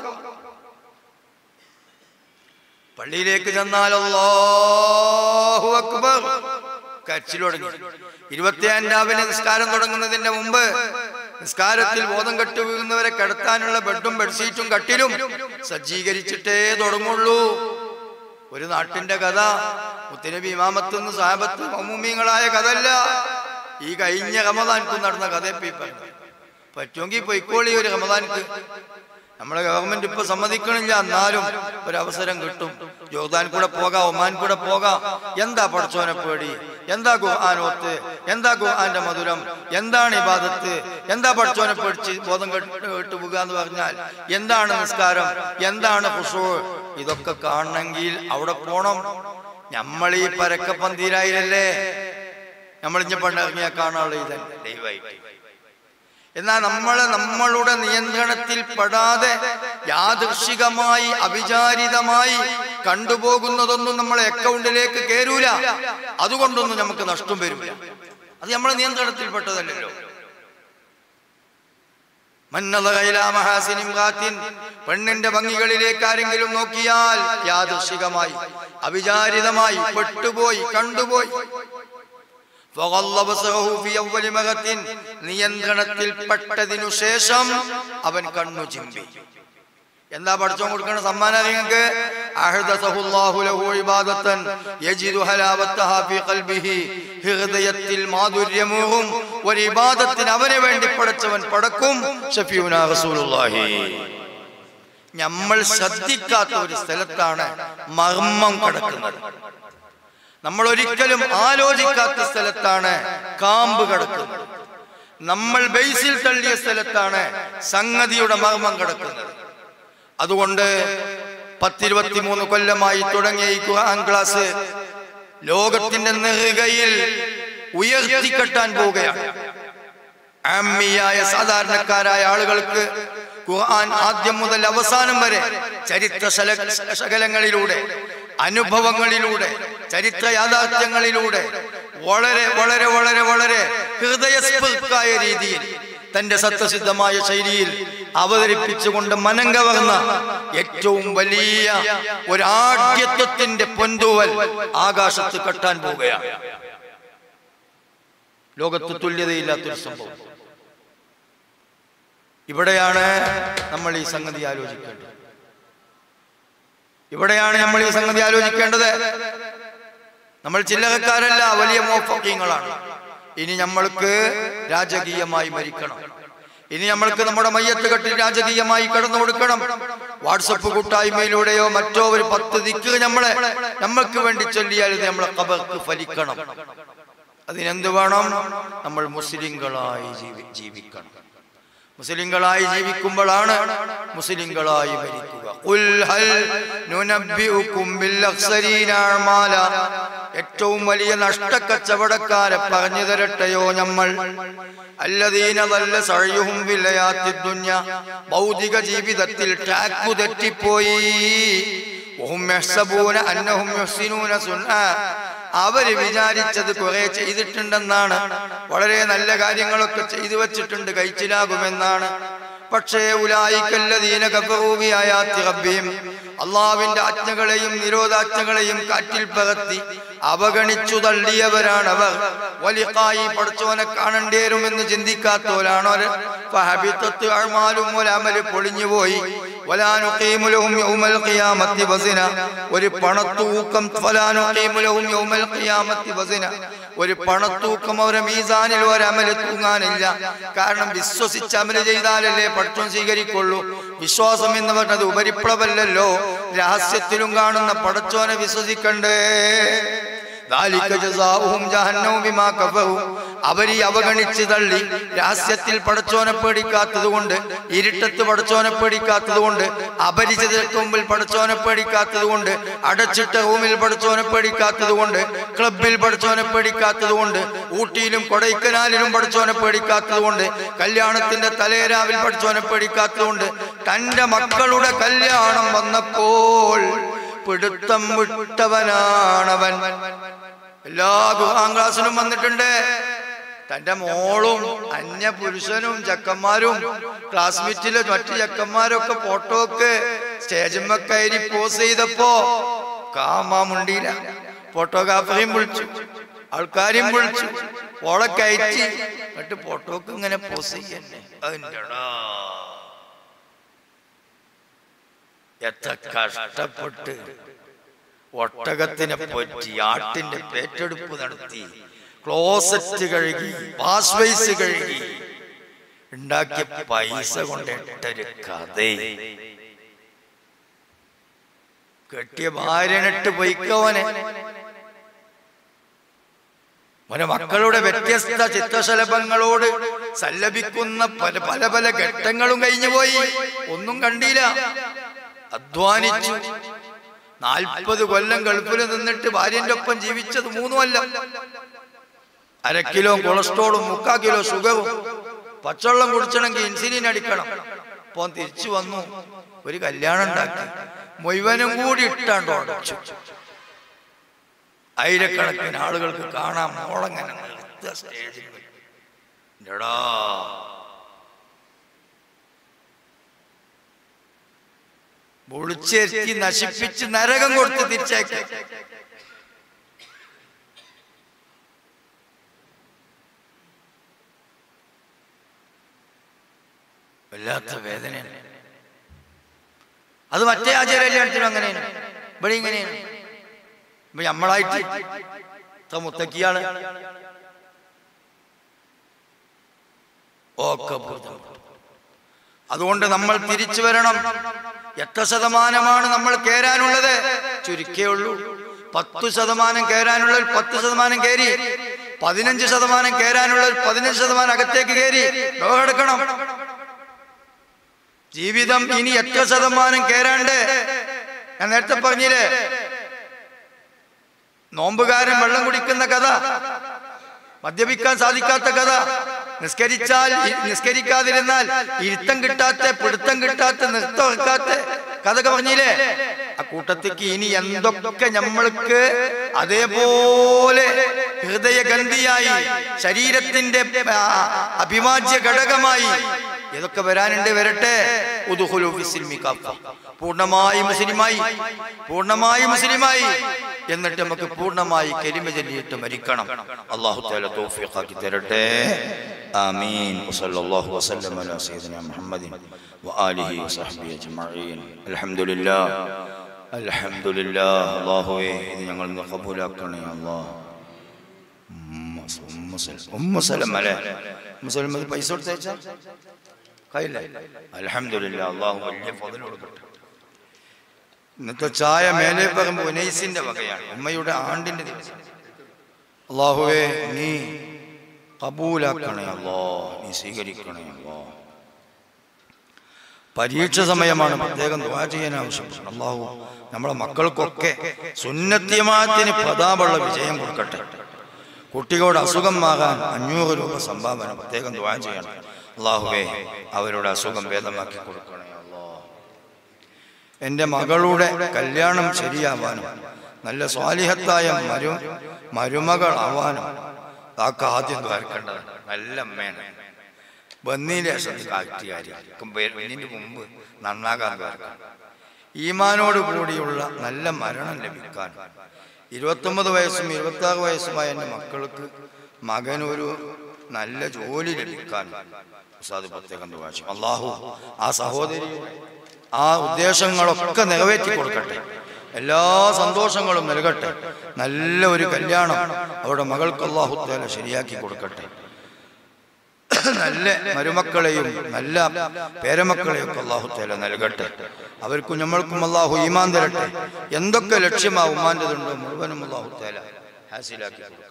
പള്ളിയിലേക്ക് ചെന്നാൽ അല്ലാഹു അക്ബർ കച്ചിൽ തുടങ്ങി ഇരുപത്തിയാം രാവിലെ നിസ്കാരം തുടങ്ങുന്നതിന്റെ മുമ്പ് നിസ്കാരത്തിൽ ബോധം കെട്ടു വീഴുന്നവരെ കിടത്താനുള്ള ബെഡും ബെഡ്ഷീറ്റും കട്ടിലും സജ്ജീകരിച്ചിട്ടേ തുടങ്ങുള്ളൂ ഒരു നാട്ടിന്റെ കഥ മുത്തനബി ഇമാമത്തുനിന്ന് സാഹബത്ത് മമ്മൂമിങ്ങളായ കഥ അല്ല ഈ കഴിഞ്ഞ റമദാൻക്കും നടന്ന കഥ ഇപ്പൊ ഈ പറഞ്ഞത് പറ്റുമെങ്കിൽ പൊയ്ക്കോളി ഒരു റമദാനിക്ക് നമ്മളെ ഗവൺമെന്റ് ഇപ്പൊ സമ്മതിക്കണില്ല എന്നാലും ഒരു അവസരം കിട്ടും ജോർദാൻ കൂടെ പോകാം ഒമാൻ കൂടെ പോകാം എന്താ പഠിച്ചോനെ പേടി എന്താ ഖുർആാനോത്ത് എന്താ ഖുർആന്റെ മധുരം എന്താണ് ഇബാദത്ത് എന്താ പഠിച്ചോനെ പേടിച്ച് ബോധം കെട്ട് കേട്ട് പോകുക എന്ന് പറഞ്ഞാൽ എന്താണ് നിസ്കാരം എന്താണ് ഖുഷൂ ഇതൊക്കെ കാണണമെങ്കിൽ അവിടെ പോണം നമ്മൾ ഈ പരക്കപ്പന്തീരായിരല്ലേ നമ്മൾ ഇഞ്ഞ പണ്ടിറങ്ങിയാൽ കാണാനുള്ള ഇതല്ലേ ദയവായിട്ട് എന്നാൽ നമ്മൾ നമ്മളുടെ നിയന്ത്രണത്തിൽ പെടാതെ യാദൃശികമായി അവിചാരിതമായി കണ്ടുപോകുന്നതൊന്നും നമ്മളെ അക്കൗണ്ടിലേക്ക് കയറൂല അതുകൊണ്ടൊന്നും നമുക്ക് നഷ്ടം വരില്ല അത് നമ്മളെ നിയന്ത്രണത്തിൽപ്പെട്ടതല്ലല്ലോ മന്നതകൈലാമഹാസിനിം പെണ്ണിന്റെ ഭംഗികളിലേക്ക് ആരെങ്കിലും നോക്കിയാൽ യാദൃശികമായി അവിചാരിതമായി പെട്ടുപോയി കണ്ടുപോയി فغض بصره في أول مغة നിയന്ത്രണത്തിൽ പെട്ടതിനു ശേഷം അവൻ കണ്ണു ചിമ്പി എന്താ പഠിച്ചോ കൊടുക്കണ സമ്മാനം നിങ്ങൾക്ക് അഹ്ദസഹുല്ലാഹു ലഹു ഇബാദത്തൻ യജിദു ഹലാവത്തഹാ ഫീ ഖൽബിഹി ഹൃദയത്തിൽ മാധുര്യമൂറും ഒരു ഇബാദത്തിന് അവനെ വേണ്ടി പടച്ചവൻ പടക്കും ഷഫീഉനാ റസൂലുള്ളാഹി നമ്മൾ ശ്രദ്ധിക്കാത്ത ഒരു സ്ഥലത്താണ് മർമ്മം കിടക്കുന്നത് നമ്മൾ ഒരിക്കലും ആലോചിക്കാത്ത സ്ഥലത്താണ് കാമ്പ് കിടക്കുന്നത് നമ്മൾ ബേസിൽ തള്ളിയ സ്ഥലത്താണ് സംഗതിയുടെ മർമ്മം കിടക്കുന്നത് അതുകൊണ്ട് പത്തിരുപത്തിമൂന്ന് കൊല്ലമായി തുടങ്ങിയ ഈ ഖുർആൻ ക്ലാസ് ലോകത്തിന്റെ നെറുകയിൽ ഉയർത്തിക്കെട്ടാൻ പോവുകയാണ് ആമ്മിയായ സാധാരണക്കാരായ ആളുകൾക്ക് ഖുർആൻ ആദ്യം മുതൽ അവസാനം വരെ ചരിത്ര ശല- ശകലങ്ങളിലൂടെ അനുഭവങ്ങളിലൂടെ ചരിത്ര യാഥാർത്ഥ്യങ്ങളിലൂടെ വളരെ വളരെ വളരെ വളരെ ഹൃദയസ്പൃക്കായ രീതിയിൽ തന്റെ സത്യസിദ്ധമായ ശൈലിയിൽ അവതരിപ്പിച്ചുകൊണ്ട് മനം കവർന്ന ഏറ്റവും വലിയ ഒരാഢ്യത്വത്തിന്റെ പൊന്തൂവൽ ആകാശത്ത് കെട്ടാൻ പോവുകയാണ് ലോകത്ത് തുല്യതയില്ലാത്തൊരു സംഭവം ഇവിടെയാണ് നമ്മൾ ഈ സംഗതി ആലോചിക്കേണ്ടത് ഇവിടെയാണ് നമ്മൾ ഈ സംഗതി ആലോചിക്കേണ്ടത് നമ്മൾ ചില്ലറക്കാരല്ല വലിയ മോഫക്കീങ്ങളാണ് ഇനി നമ്മൾക്ക് രാജകീയമായി മരിക്കണം ഇനി നമ്മൾക്ക് നമ്മുടെ മയ്യത്ത് കെട്ടിൽ രാജകീയമായി കടന്നു കൊടുക്കണം വാട്സപ്പ് കൂട്ടായ്മയിലൂടെയോ മറ്റോ ഒരു പത്ത് ദിക്ക് നമ്മളെ നമ്മൾക്ക് വേണ്ടി ചൊല്ലിയാൽ ഇത് നമ്മളെ കബർക്ക് ഫലിക്കണം അതിനെന്ത് വേണം നമ്മൾ മുസ്ലിങ്ങളായി ജീവി ജീവിക്കണം മുസ്ലിങ്ങളായി ജീവിക്കുമ്പോഴാണ് മുസ്ലിങ്ങളായി മരിക്കുക ഖുൽ ഹൽ നുനബ്ബിഉകും ബിൽ അഖ്സരീന അഅ്മാല ഏറ്റവും വലിയ നഷ്ടക്കച്ചവടക്കാരെ പറഞ്ഞു തരട്ടെയോ നമ്മൾ അല്ലദീന വല്ല സഴയുഹും വിലയാത്തി ദുന്യ ഭൗതിക ജീവിതത്തിൽ ട്രാക്കു തെറ്റിപ്പോയി വഹും യഹ്സബൂന അന്നഹും യുഹ്സിനൂന സുൻആ അവര് വിചാരിച്ചത് കുറെ ചെയ്തിട്ടുണ്ടെന്നാണ് വളരെ നല്ല കാര്യങ്ങളൊക്കെ ചെയ്തു വച്ചിട്ടുണ്ട് കഴിച്ചിലാകുമെന്നാണ് പക്ഷേ ഉലായിക്കല്ലദീന കഫറൂബിയായാത്തി റബ്ബിയും അള്ളാവിന്റെ ആജ്ഞകളെയും നിരോധാജ്ഞകളെയും കാറ്റിൽ പകർത്തി അവഗണിച്ചു തള്ളിയവരാണവർ വലിക്കായി പഠിച്ചവനെ കാണേണ്ടിവരുമെന്ന് ചിന്തിക്കാത്തവരാണവർ ഫഹബിത്തത്ത് അഴ്മാലും ഒരമല് പൊളിഞ്ഞുപോയി വലാനുഖീമുലഹും യൗമൽ ഖിയാമത്തി വസിന ഒരു പണത്തൂക്കം ഫലാനുഖീമുലഹും യൗമൽ ഖിയാമത്തി വസിന ഒരു പണത്തൂക്കം അവരെ മീസാനിൽ ഒരമല് തൂങ്ങാനില്ല കാരണം വിശ്വസിച്ച് അമല് ചെയ്താലല്ലേ പഠിത്തം സ്വീകരിക്കുള്ളൂ വിശ്വാസം എന്ന് പറഞ്ഞത് ഉപരിപ്ലവല്ലല്ലോ രഹസ്യത്തിലും കാണുന്ന പടച്ചോനെ വിശ്വസിക്കണ്ടേ ذلك جزاؤهم جهنم بما كفروا അവരീ അവഗണിച്ച് തള്ളി രഹസ്യത്തിൽ പടച്ചോനെ പേടിക്കാത്തത് കൊണ്ട് ഇരുട്ടത്ത് പടച്ചോനെ പേടിക്കാത്തത് കൊണ്ട് അപരിചിതർക്ക് മുമ്പിൽ പടച്ചോനെ പേടിക്കാത്തത് കൊണ്ട് അടച്ചിട്ട റൂമിൽ പടച്ചോനെ പേടിക്കാത്തത് കൊണ്ട് ക്ലബിൽ പടച്ചോനെ പേടിക്കാത്തത് കൊണ്ട് ഊട്ടിയിലും കൊടൈക്കനാലിലും പടച്ചോനെ പേടിക്കാത്തത് കൊണ്ട് കല്യാണത്തിന്റെ തലേരാവിൽ പടച്ചോനെ പേടിക്കാത്തത് കൊണ്ട് തന്റെ മക്കളുടെ കല്യാണം വന്നപ്പോൾ പിടുത്തം വിട്ടവനാണവൻ എല്ലാ ഖുർആൻ ക്ലാസ്സിലും വന്നിട്ടുണ്ട് തന്റെ മോളും അന്യ പുരുഷനും ചക്കന്മാരും ക്ലാസ്മേറ്റിലെ മറ്റു ചക്കന്മാരൊക്കെ ഫോട്ടോക്ക് സ്റ്റേജിന്മ കയറി പോസ് ചെയ്തപ്പോ കാമാമുണ്ടിയില്ല ഫോട്ടോഗ്രാഫറെയും വിളിച്ചു ആൾക്കാരെയും വിളിച്ചു ഓളെ കയറ്റി എന്നിട്ട് ഫോട്ടോക്ക് ഇങ്ങനെ പോസ് ചെയ്യന്നെ അതിൻ്റെടാ എത്ര കഷ്ടപ്പെട്ട് ഒട്ടകത്തിനെ പറ്റി ആട്ടിന്റെ പേറ്റെടുപ്പ് നടത്തി ക്ലോസറ്റ് കഴുകി വാഷ് ബേസ് കഴുകി ഉണ്ടാക്കിയ പൈസ കൊണ്ട് ഇട്ടൊരു കഥ കെട്ടിയ ഭാര്യനിട്ട് പൊയ്ക്കവനെ അവനെ മക്കളുടെ വ്യത്യസ്ത ചിത്രശലഭങ്ങളോട് സല്ലപിക്കുന്ന പല പല പല ഘട്ടങ്ങളും കഴിഞ്ഞു പോയി ഒന്നും കണ്ടില്ല അധ്വാനിച്ചു നാൽപ്പത് കൊല്ലം ഗൾഫിൽ നിന്നിട്ട് ഭാര്യന്റെ ഒപ്പം ജീവിച്ചത് മൂന്നുമല്ല അര കിലോ കൊളസ്ട്രോളും മുക്കാ കിലോ ഷുഗറും പച്ചവെള്ളം കുടിച്ചണമെങ്കിൽ ഇൻസുലിൻ അടിക്കണം അപ്പൊ തിരിച്ചു വന്നു ഒരു കല്യാണം ഉണ്ടാക്കി മുഴുവനും കൂടി ഇട്ടാണ്ട് ഉടച്ചു ആയിരക്കണക്കിന് ആളുകൾക്ക് കാണാം മോളങ്ങനെ നിർത്ത സ്റ്റേജിൽ എടാ പൊളിച്ചെത്തി നശിപ്പിച്ച് നരകം കൊടുത്ത് തിരിച്ചേക്ക വല്ലാത്ത വേദനയാണ് അത് മറ്റേ ആചാര കല്യാണത്തിനും അങ്ങനെയാണ് ഇവിടെ ഇങ്ങനെയാണ് ഇപ്പൊ നമ്മളായിട്ട് ഇത്ര മുത്തക്കിയാണ് ഒക്കെ ഭൂതം. അതുകൊണ്ട് നമ്മൾ തിരിച്ചു വരണം എത്ര ശതമാനമാണ് നമ്മൾ കേറാനുള്ളത് ചുരുക്കേ ഉള്ളൂ പത്തു ശതമാനം കേറാനുള്ളവർ പത്ത് ശതമാനം കയറി പതിനഞ്ച് ശതമാനം കേറാനുള്ളവർ പതിനഞ്ച് ശതമാനം അകത്തേക്ക് കയറി ലോകെടുക്കണം ജീവിതം ഇനി എത്ര ശതമാനം കേറാണ്ട് ഞാൻ നേരത്തെ പറഞ്ഞില്ലേ നോമ്പുകാരൻ വെള്ളം കുടിക്കുന്ന കഥ മദ്യപിക്കാൻ സാധിക്കാത്ത കഥ നിസ്കരിച്ചാൽ ഇ- നിസ്കരിക്കാതിരുന്നാൽ ഇരുത്തം കിട്ടാത്ത പിടുത്തം കിട്ടാത്ത നൃത്തം വെക്കാത്ത കഥ പറഞ്ഞില്ലേ ആ കൂട്ടത്തിക്ക് ഇനി എന്തൊക്കെ നമ്മൾക്ക് അതേപോലെ ഹൃദയഗന്ധിയായി ശരീരത്തിന്റെ ആ, അഭിവാജ്യ ഘടകമായി ഇതൊക്കെ വരാനുണ്ട് വരട്ടെ ഉദുഹുലു ഫിസ്സിൽമി കാഫ. പൂർണ്ണമായി മുസ്ലിമായി പൂർണ്ണമായി മുസ്ലിമായി എന്നിട്ട് നമുക്ക് പൂർണ്ണമായി കരിമ ചൊല്ലിയിട്ട് മരിക്കണം അള്ളാഹു താല തൗഫീഖാക്കി തരട്ടെ ആമീൻ വസല്ലല്ലാഹു വസല്ലം അലാ സയ്യിദിന മുഹമ്മദിൻ വആലിഹി വസഹ്ബിഹി അജ്മഈൻ അൽഹംദുലില്ലാഹ് അൽഹംദുലില്ലാഹ് അല്ലാഹുവേ ഇത് ഞങ്ങൾ നീ കബൂലാക്കണേ അല്ലാഹ് ഉമ്മ സ- ഉമ്മ സല- ഉമ്മ സലം അല്ലേ ഉമ്മ സലം അത് പൈസ കൊടുത്തയച്ചാ കയ്യില്ലേ അൽഹംദുലില്ലാഹ് അല്ലാഹു വലിയ ഫضل കൊടുക്കട്ടെ ഇന്നത്തെ ചായ മേലെ പറമ്പ് ഉനൈസിന്റെ വകയാണ് ഉമ്മയുടെ ആണ്ടിന്റെ ദിവസം അള്ളാഹുവേ നീ കബൂലാക്കണേ അല്ലോ നീ സ്വീകരിക്കണേ അല്ലോ പരീക്ഷ സമയമാണ് പ്രത്യേകം ദ്വാ ചെയ്യാൻ ആവശ്യപ്പെട്ടത് അള്ളാഹു നമ്മളെ മക്കൾക്കൊക്കെ സുന്നത്യമാത്തിന് പ്രതാപമുള്ള വിജയം കൊടുക്കട്ടെ കുട്ടികളുടെ അസുഖം മാകാൻ അഞ്ഞൂറ് രൂപ സംഭാവന പ്രത്യേകം ദ്വാ ചെയ്യണം അള്ളാഹുവേ അവരുടെ അസുഖം ഭേദമാക്കി കൊടുക്കണേ അല്ലോ എൻ്റെ മകളുടെ കല്യാണം ശരിയാവാനും നല്ല സ്വാലിഹത്തായ മരു മരുമകളാവാനും ആക്ക് ആദ്യം ദ്വാരക്കേണ്ടത് നല്ല അമ്മയാണ് വന്നതിന് ശേഷം കാറ്റുകാരിക്കും വരുന്നതിന് മുമ്പ് നന്നാകാൻ ദ്വാരക്കണം ഈമാനോട് കൂടിയുള്ള നല്ല മരണം ലഭിക്കാൻ ഇരുപത്തൊമ്പത് വയസ്സും ഇരുപത്തി ആറ് വയസ്സുമായ എൻ്റെ മക്കൾക്ക് മകനൊരു നല്ല ജോലി ലഭിക്കാൻ ഉസ്താദ് പ്രത്യേകം ദുവാശം അള്ളാഹു ആ സഹോദരിയുടെ ആ ഉദ്ദേശങ്ങളൊക്കെ നിറവേറ്റി കൊടുക്കട്ടെ എല്ലാ സന്തോഷങ്ങളും നൽകട്ടെ നല്ല ഒരു കല്യാണം അവരുടെ മകൾക്ക് അള്ളാഹു തആല ശരിയാക്കി കൊടുക്കട്ടെ നല്ല മരുമക്കളെയും നല്ല പേരമക്കളെയും ഒക്കെ അള്ളാഹു തആല നൽകട്ടെ അവർക്കും നമ്മൾക്കും അള്ളാഹു ഈമാൻ തരട്ടെ എന്തൊക്കെ ലക്ഷ്യമാ ഉമ്മാൻ്റെതുണ്ടോ മുഴുവനും അള്ളാഹു തആല ഹാസിലാക്കി കൊടുക്കട്ടെ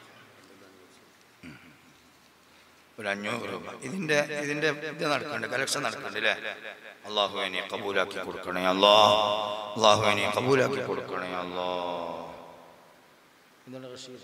ഒരു അഞ്ഞൂറ് രൂപ ഇതിന്റെ ഇതിന്റെ ഇത് നടക്കണ്ട് കലക്ഷൻ നടക്കണ്ട് അല്ലേ അള്ളാഹു എന്നെ കബൂലാക്കി കൊടുക്കണേ അല്ലാ അള്ളാഹു എന്നെ കബൂലാക്കി കൊടുക്കണേ അല്ലാ എന്താണ് റഷീദ്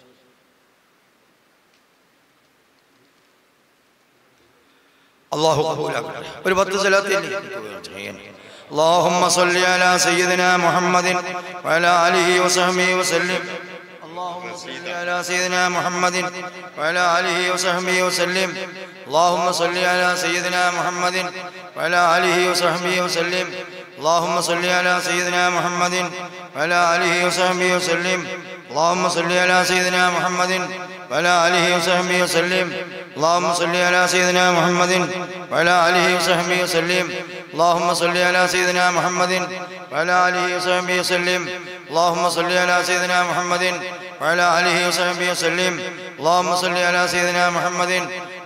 അള്ളാഹു കബൂലാക്കട്ടെ ഒരു പത്ത് സ്ഥലത്തിൽ اللهم صل على سيدنا محمد وعلى آله وصحبه وسلم اللهم صل على سيدنا محمد وعلى آله وصحبه وسلم اللهم صل على سيدنا محمد وعلى آله وصحبه وسلم اللهم صل على سيدنا محمد وعلى آله وصحبه وسلم اللهم صل على سيدنا محمد وعلى آله وصحبه وسلم اللهم صل على سيدنا محمد وعلى آله وصحبه وسلم اللهم صل على سيدنا محمد وعلى آله وصحبه وسلم اللهم صل على سيدنا محمد وعلى آله وصحبه وسلم اللهم صل على سيدنا محمد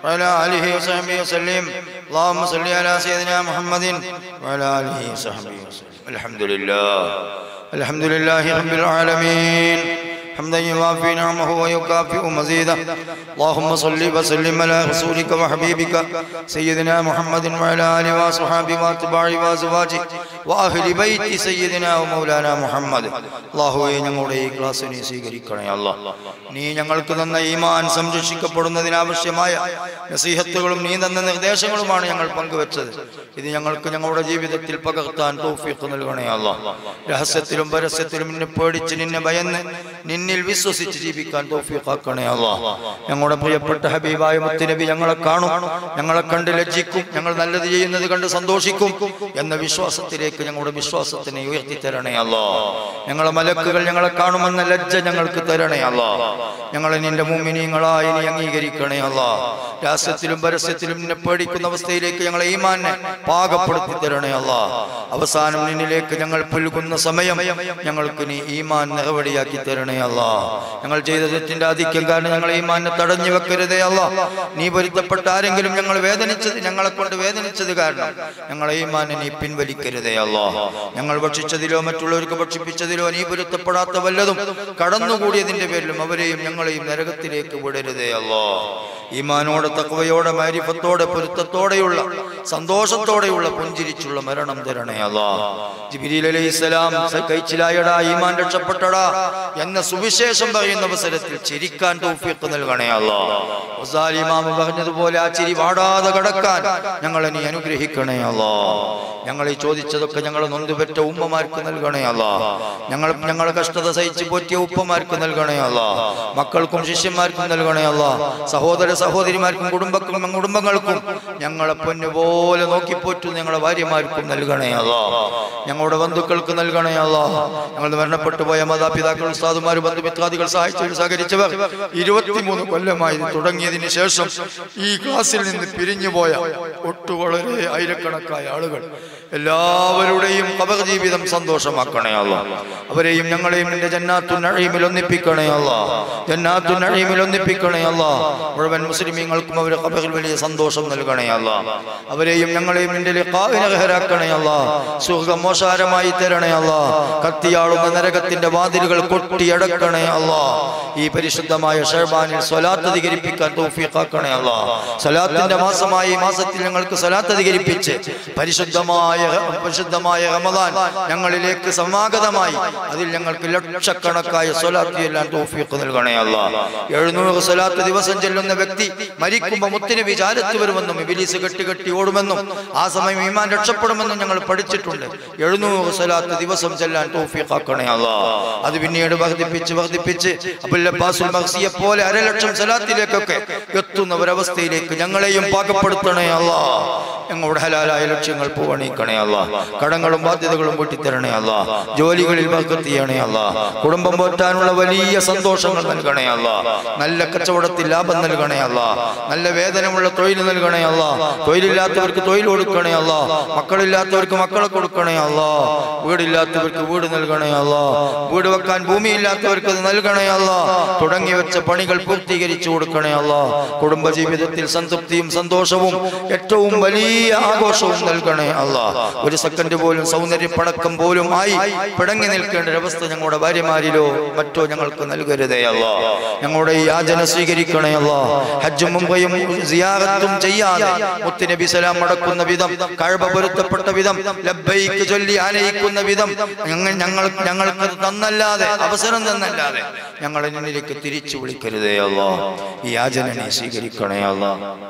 وعلى آله وصحبه وسلم اللهم صل على سيدنا محمد وعلى آله وصحبه وسلم الحمد لله الحمد لله رب العالمين حمدا يوافي نعمه ويكافئ مزيدا اللهم صل وسلم على رسولك وحبيبك سيدنا محمد وعلى اله وصحبه واتباعه وازواجه واهل بيت سيدنا ومولانا محمد അള്ളാഹുവെ ഞങ്ങളുടെ ഈ ക്ലാസ്സിനെ സ്വീകരിക്കണേ അല്ല നീ ഞങ്ങൾക്ക് തന്ന ഈമാൻ സംരക്ഷിക്കപ്പെടുന്നതിനാവശ്യമായ നസീഹത്തുകളും നീ തന്ന നിർദ്ദേശങ്ങളുമാണ് ഞങ്ങൾ പങ്കുവച്ചത് ഇത് ഞങ്ങൾക്ക് ഞങ്ങളുടെ ജീവിതത്തിൽ പകർത്താൻ തൗഫീഖ് നൽകണേ അല്ല രഹസ്യത്തിലും പരസ്യത്തിലും നിന്നെ പേടിച്ച് നിന്നെ ഭയന്ന് നിന്നിൽ വിശ്വസിച്ച് ജീവിക്കാൻ തൗഫീഖാക്കണേ അല്ല ഞങ്ങളുടെ പ്രിയപ്പെട്ട ഹബീബായ മുത്തുനബി ഞങ്ങളെ കാണും ഞങ്ങളെ കണ്ട് ലജ്ജിക്കും ഞങ്ങൾ നല്ലത് ചെയ്യുന്നത് കണ്ട് സന്തോഷിക്കും എന്ന വിശ്വാസത്തിലേക്ക് ഞങ്ങളുടെ വിശ്വാസത്തിനെ ഉയർത്തി തരണേ അല്ല ഞങ്ങളെ മലക്കുകൾ ഞങ്ങളെ കാണുമെന്ന ലജ്ജ ഞങ്ങൾക്ക് തരണേ അല്ല ഞങ്ങളെ നിന്റെ മുമ്മിനിങ്ങളായി നീ അംഗീകരിക്കണേ അല്ല രാസ്യത്തിലും പരസ്യത്തിലും നിന്നെ പേടിക്കുന്ന അവസ്ഥയിലേക്ക് ഞങ്ങളെ ഈമാനെ പാകപ്പെടുത്തി തരണേ അല്ല അവസാനം നിന്നിലേക്ക് ഞങ്ങൾ പുൽകുന്ന സമയം ഞങ്ങൾക്ക് നീ ഈമാൻ നിറവടിയാക്കി തരണേ അല്ല ഞങ്ങൾ ചെയ്ത തെറ്റിന്റെ ആധിക്യം കാരണം ഞങ്ങൾ ഈമാനെ തടഞ്ഞു വെക്കരുതേ അല്ല നീ പൊരുത്തപ്പെട്ട ആരെങ്കിലും ഞങ്ങൾ വേദനിച്ചത് ഞങ്ങളെ കൊണ്ട് വേദനിച്ചത് കാരണം ഞങ്ങളെ ഈമാനെ നീ പിൻവലിക്കരുതേ അല്ല ഞങ്ങൾ ഭക്ഷിച്ചതിലോ മറ്റുള്ളവർക്ക് ഭക്ഷിപ്പിച്ചതിലോ നീ പൊരുത്തപ്പെടാത്ത വല്ലതും കടന്നുകൂടിയതിന്റെ പേരിലും അവരെയും ഞങ്ങളെയും നരകത്തിലേക്ക് വിടരുതേ അല്ലോ ഈമാനോടെ തക്കവയോടെ മാരിഫത്തോടെ പൊരുത്തത്തോടെയുള്ള സന്തോഷത്തോടെയുള്ള പുഞ്ചിരിച്ചുള്ള മരണം തരണേ അല്ലാ ജിബിരിൽ അലൈഹി സ്വലാം കഴിച്ചിലായടാ ഈമാൻ രക്ഷപ്പെട്ടടാ എന്ന സുവിശേഷം പറയുന്ന അവസരത്തിൽ ചിരിക്കാൻ തൗഫീഖ് നൽകണേ അല്ലാ ഉസാൽ ഇമാം പറഞ്ഞതുപോലെ ആ ചിരി വാടാതെ കടക്കാൻ ഞങ്ങളെ നീ അനുഗ്രഹിക്കണേ അല്ലാ ഞങ്ങൾ ഈ ചോദിച്ചതൊക്കെ ഞങ്ങൾ നൊന്തുപെറ്റ ഉമ്മമാർക്ക് നൽകണേ അല്ലാ ഞങ്ങൾ ഞങ്ങളെ കഷ്ടത സഹിച്ച് പോറ്റിയ ഉപ്പമാർക്ക് നൽകണേ അല്ലാ മക്കൾക്കും ശിഷ്യന്മാർക്കും നൽകണേ അല്ലാ സഹോദര സഹോദരിമാർക്കും കുടുംബക്കും കുടുംബങ്ങൾക്കും ഞങ്ങളെ പൊന്നുപോലെ നോക്കിപ്പോറ്റുന്ന ഞങ്ങളെ ഭാര്യമാർക്കും നൽകണേ അല്ലാ ഞങ്ങളുടെ ബന്ധുക്കൾക്ക് നൽകണേ അല്ലാ ഞങ്ങൾ മരണപ്പെട്ടു പോയ മാതാപിതാക്കൾ ഉസ്താദുമാർ ബന്ധുമിത്രാദികൾ സഹായിച്ചവർ സഹകരിച്ചവർ ഇരുപത്തിമൂന്ന് കൊല്ലമായി ഇത് തുടങ്ങിയതിന് ശേഷം ഈ ക്ലാസ്സിൽ നിന്ന് പിരിഞ്ഞുപോയ ഒട്ടു വളരെ ആയിരക്കണക്കായ ആളുകൾ എല്ലാവരുടെയും കബർ ജീവിതം സന്തോഷമാക്കണേ അല്ല അവരെയും ഞങ്ങളെയും നിന്റെ ജന്നാത്തു നഴീമിൽ ഒന്നിപ്പിക്കണേ അല്ല ജന്നാത്തു നഴീമിൽ ഒന്നിപ്പിക്കണേ അല്ല മുഴുവൻ മുസ്ലിമീങ്ങൾക്കും അവരെ കബറിൽ വലിയ സന്തോഷം നൽകണേ അല്ല അവരെയും ഞങ്ങളെയും നിന്റെ ലിഖാവിനർഹരാക്കണേ അല്ല സുഖം മോശാരമായി തരണേ അല്ല കത്തിയാളുന്ന നരകത്തിന്റെ വാതിലുകൾ കൊട്ടിയടക്കണേ അല്ല ഈ പരിശുദ്ധമായ ഷർബാനിൽ സ്വലാത്ത് അധികരിപ്പിക്കാൻ തൗഫീഖാക്കണേ അല്ല സ്വലാത്തിന്റെ മാസമായി ഈ മാസത്തിൽ ഞങ്ങൾക്ക് സ്വലാത്ത് അധികരിപ്പിച്ച് പരിശുദ്ധമായ പരിശുദ്ധമായ റമദാൻ ഞങ്ങളിലേക്ക് സമാഗതമായി അതിൽ ഞങ്ങൾക്ക് ലക്ഷക്കണക്കായ സ്വലാത്ത് എല്ലാം തൗഫീഖ് നൽകണേ അല്ല എഴുന്നൂറ് സ്വലാത്ത് ദിവസം ചെല്ലുന്ന വ്യക്തി മരിക്കുമ്പോൾ മുത്തിന് വിചാരത്ത് വരുമെന്നും ഇബിലീസ് കെട്ടി കെട്ടി ഓടുമെന്നും ആ സമയം ഈമാൻ രക്ഷപ്പെടുമെന്നും ഞങ്ങൾ പഠിച്ചിട്ടുണ്ട് എഴുന്നൂറ് സ്വലാത്ത് ദിവസം ചെല്ലാൻ തൗഫീഖാക്കണേ അല്ല അത് പിന്നീട് വർദ്ധിപ്പിച്ച് വർദ്ധിപ്പിച്ച് അബുൽ അബ്ബാസുൽ മഹ്സിയെ പോലെ അരലക്ഷം സ്വലാത്തിലേക്കൊക്കെ എത്തുന്ന ഒരവസ്ഥയിലേക്ക് ഞങ്ങളെയും പാകപ്പെടുത്തണേ അല്ല ഞങ്ങളുടെ ഹലാലായ ലക്ഷ്യങ്ങൾ പൂവണിക്കണേ അല്ല കടങ്ങളും ബാധ്യതകളും വീട്ടിത്തരണേ അല്ല ജോലികളിൽ ബർക്കത്ത് ചെയ്യണേ അല്ല കുടുംബം പോറ്റാനുള്ള വലിയ സന്തോഷങ്ങൾ നൽകണേ അല്ല നല്ല കച്ചവടത്തിൽ ലാഭം നൽകണേ അല്ല നല്ല വേതനമുള്ള തൊഴിൽ നൽകണേ അല്ല തൊഴിലില്ലാത്തവർക്ക് തൊഴിൽ കൊടുക്കണേ അല്ല മക്കളില്ലാത്തവർക്ക് മക്കളെ കൊടുക്കണേ അല്ല വീടില്ലാത്തവർക്ക് വീട് നൽകണേ അല്ല വീട് വെക്കാൻ ഭൂമിയില്ലാത്തവർക്ക് അത് നൽകണേ അല്ല തുടങ്ങി വെച്ച പണികൾ പൂർത്തീകരിച്ചു കൊടുക്കണേ അല്ല കുടുംബജീവിതത്തിൽ സംതൃപ്തിയും സന്തോഷവും ഏറ്റവും വലിയ ആഘോഷവും നൽകണേ അല്ല ഒരു സെക്കൻഡ് പോലും സൗന്ദര്യ പടക്കം പോലും ആയി പിടങ്ങി നിൽക്കേണ്ട ഒരവസ്ഥ ഞങ്ങളുടെ ഭാര്യമാരിലോ മറ്റോ ഞങ്ങൾക്ക് നൽകരുതേ അല്ല ഞങ്ങളുടെ ഈ യാചന സ്വീകരിക്കണേ അല്ല ഹജ്ജും മുമ്പയും സിയാറത്തും ചെയ്യാതെ മുത്തുനബി സലാം മടക്കുന്ന വിധം കഴവ പൊരുത്തപ്പെട്ട വിധം ലബ്ബൈക്ക് ചൊല്ലി ആനയിക്കുന്ന വിധം ഞങ്ങൾ ഞങ്ങൾ ഞങ്ങൾക്ക് തന്നല്ലാതെ അവസരം തന്നല്ലാതെ ഞങ്ങളെ നിന്നിലേക്ക് തിരിച്ചു വിളിക്കരുതേ അല്ല ഈ യാചന നീ സ്വീകരിക്കണേ അല്ല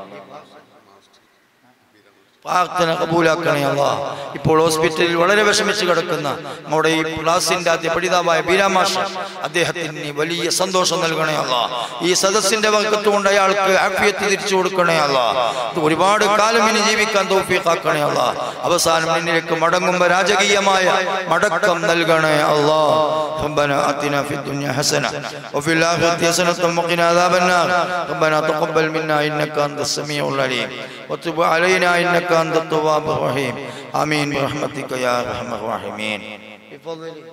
പ്രാർത്ഥന കബൂലാക്കണേ അല്ല ഇപ്പോൾ ഹോസ്പിറ്റലിൽ വളരെ വിഷമിച്ച് കിടക്കുന്ന നമ്മുടെ ഈ ക്ലാസിന്റെ ആദ്യ പഠിതാവായ ബീരാമാഷ അദ്ദേഹത്തിന് നീ വലിയ സന്തോഷം നൽകണേ അല്ല ഈ സദസ്സിന്റെ വർക്കത്ത് കൊണ്ട് അയാൾക്ക് ആഫിയത്ത് തിരിച്ചു കൊടുക്കണേ അല്ല ഒരുപാട് കാലം ഇനി ജീവിക്കാൻ തോഫിയാക്കണേ അല്ല അവസാനം നിന്നിലേക്ക് മടങ്ങുമ്പോ രാജകീയമായ മടക്കം നൽകണേ അല്ലാ ربنا آتنا في الدنيا حسنة وفي الآخرة حسنة وقنا عذاب النار ربنا تقبل منا إنك أنت السميع العليم وتب علينا إنك أنت التواب الرحيم آمين برحمتك يا أرحم الراحمين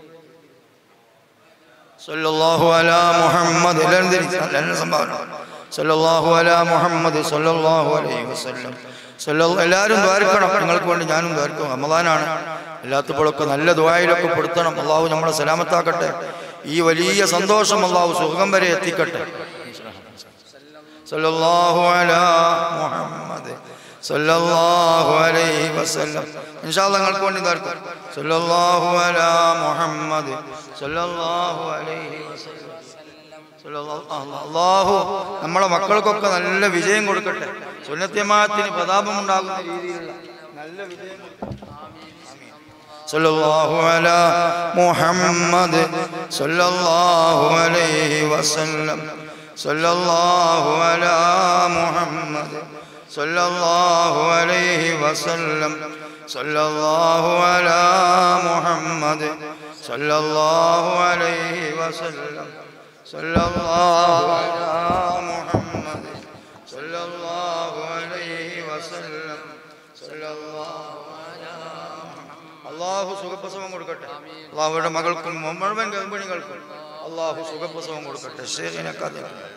صلى الله على محمد لن സല്ലല്ലാഹു അലാ മുഹമ്മദ് സല്ലല്ലാഹു അലൈഹി വസല്ലം സല്ലല്ലാഹു എല്ലാവരും ദ്വാരക്കണം നിങ്ങൾക്ക് വേണ്ടി ഞാനും ദ്വാരക്കും റമദാനാണ് അല്ലാത്തപ്പോഴൊക്കെ നല്ല ദ്വായിലൊക്കെ പെടുത്തണം അള്ളാഹു നമ്മളെ സലാമത്താക്കട്ടെ ഈ വലിയ സന്തോഷം അള്ളാഹു സുഖം വരെ എത്തിക്കട്ടെ സല്ലല്ലാഹു അലാ മുഹമ്മദ് സല്ലല്ലാഹു അലൈഹി വസല്ലം ഇൻഷാ അല്ലാഹ് നിങ്ങൾക്ക് വേണ്ടി ദ്വാരക്കും സല്ലല്ലാഹു അലാ മുഹമ്മദ് സല്ലല്ലാഹു അലൈഹി വസല്ലം സല്ലല്ലാഹു അല്ലാ- അല്ലാഹു നമ്മളെ മക്കൾക്കൊക്കെ നല്ല വിജയം കൊടുക്കട്ടെ സുന്നത്യമാത്തിന് പ്രതാപം ഉണ്ടാകുന്ന രീതിയിലുള്ള നല്ല വിജയം കൊടുക്കട്ടെ. صلى الله على محمد صلى الله عليه وسلم صلى الله على محمد صلى الله عليه وسلم صلى الله على محمد صلى الله عليه وسلم صلى الله على محمد صلى الله عليه وسلم صلى الله അള്ളാഹു സുഖപ്രസവം കൊടുക്കട്ടെ അള്ളാഹുയുടെ മകൾക്കും മുഴുവൻ ഗർഭിണികൾക്കും അള്ളാഹു സുഖപ്രസവം കൊടുക്കട്ടെ ഷേഖിനൊക്കെ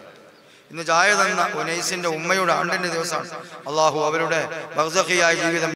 ഇന്ന് ചായ തന്ന ഉനൈസിന്റെ ഉമ്മയുടെ ആണ്ടിന്റെ ദിവസമാണ് അള്ളാഹു അവരുടെ ബർസഖിയായ ജീവിതം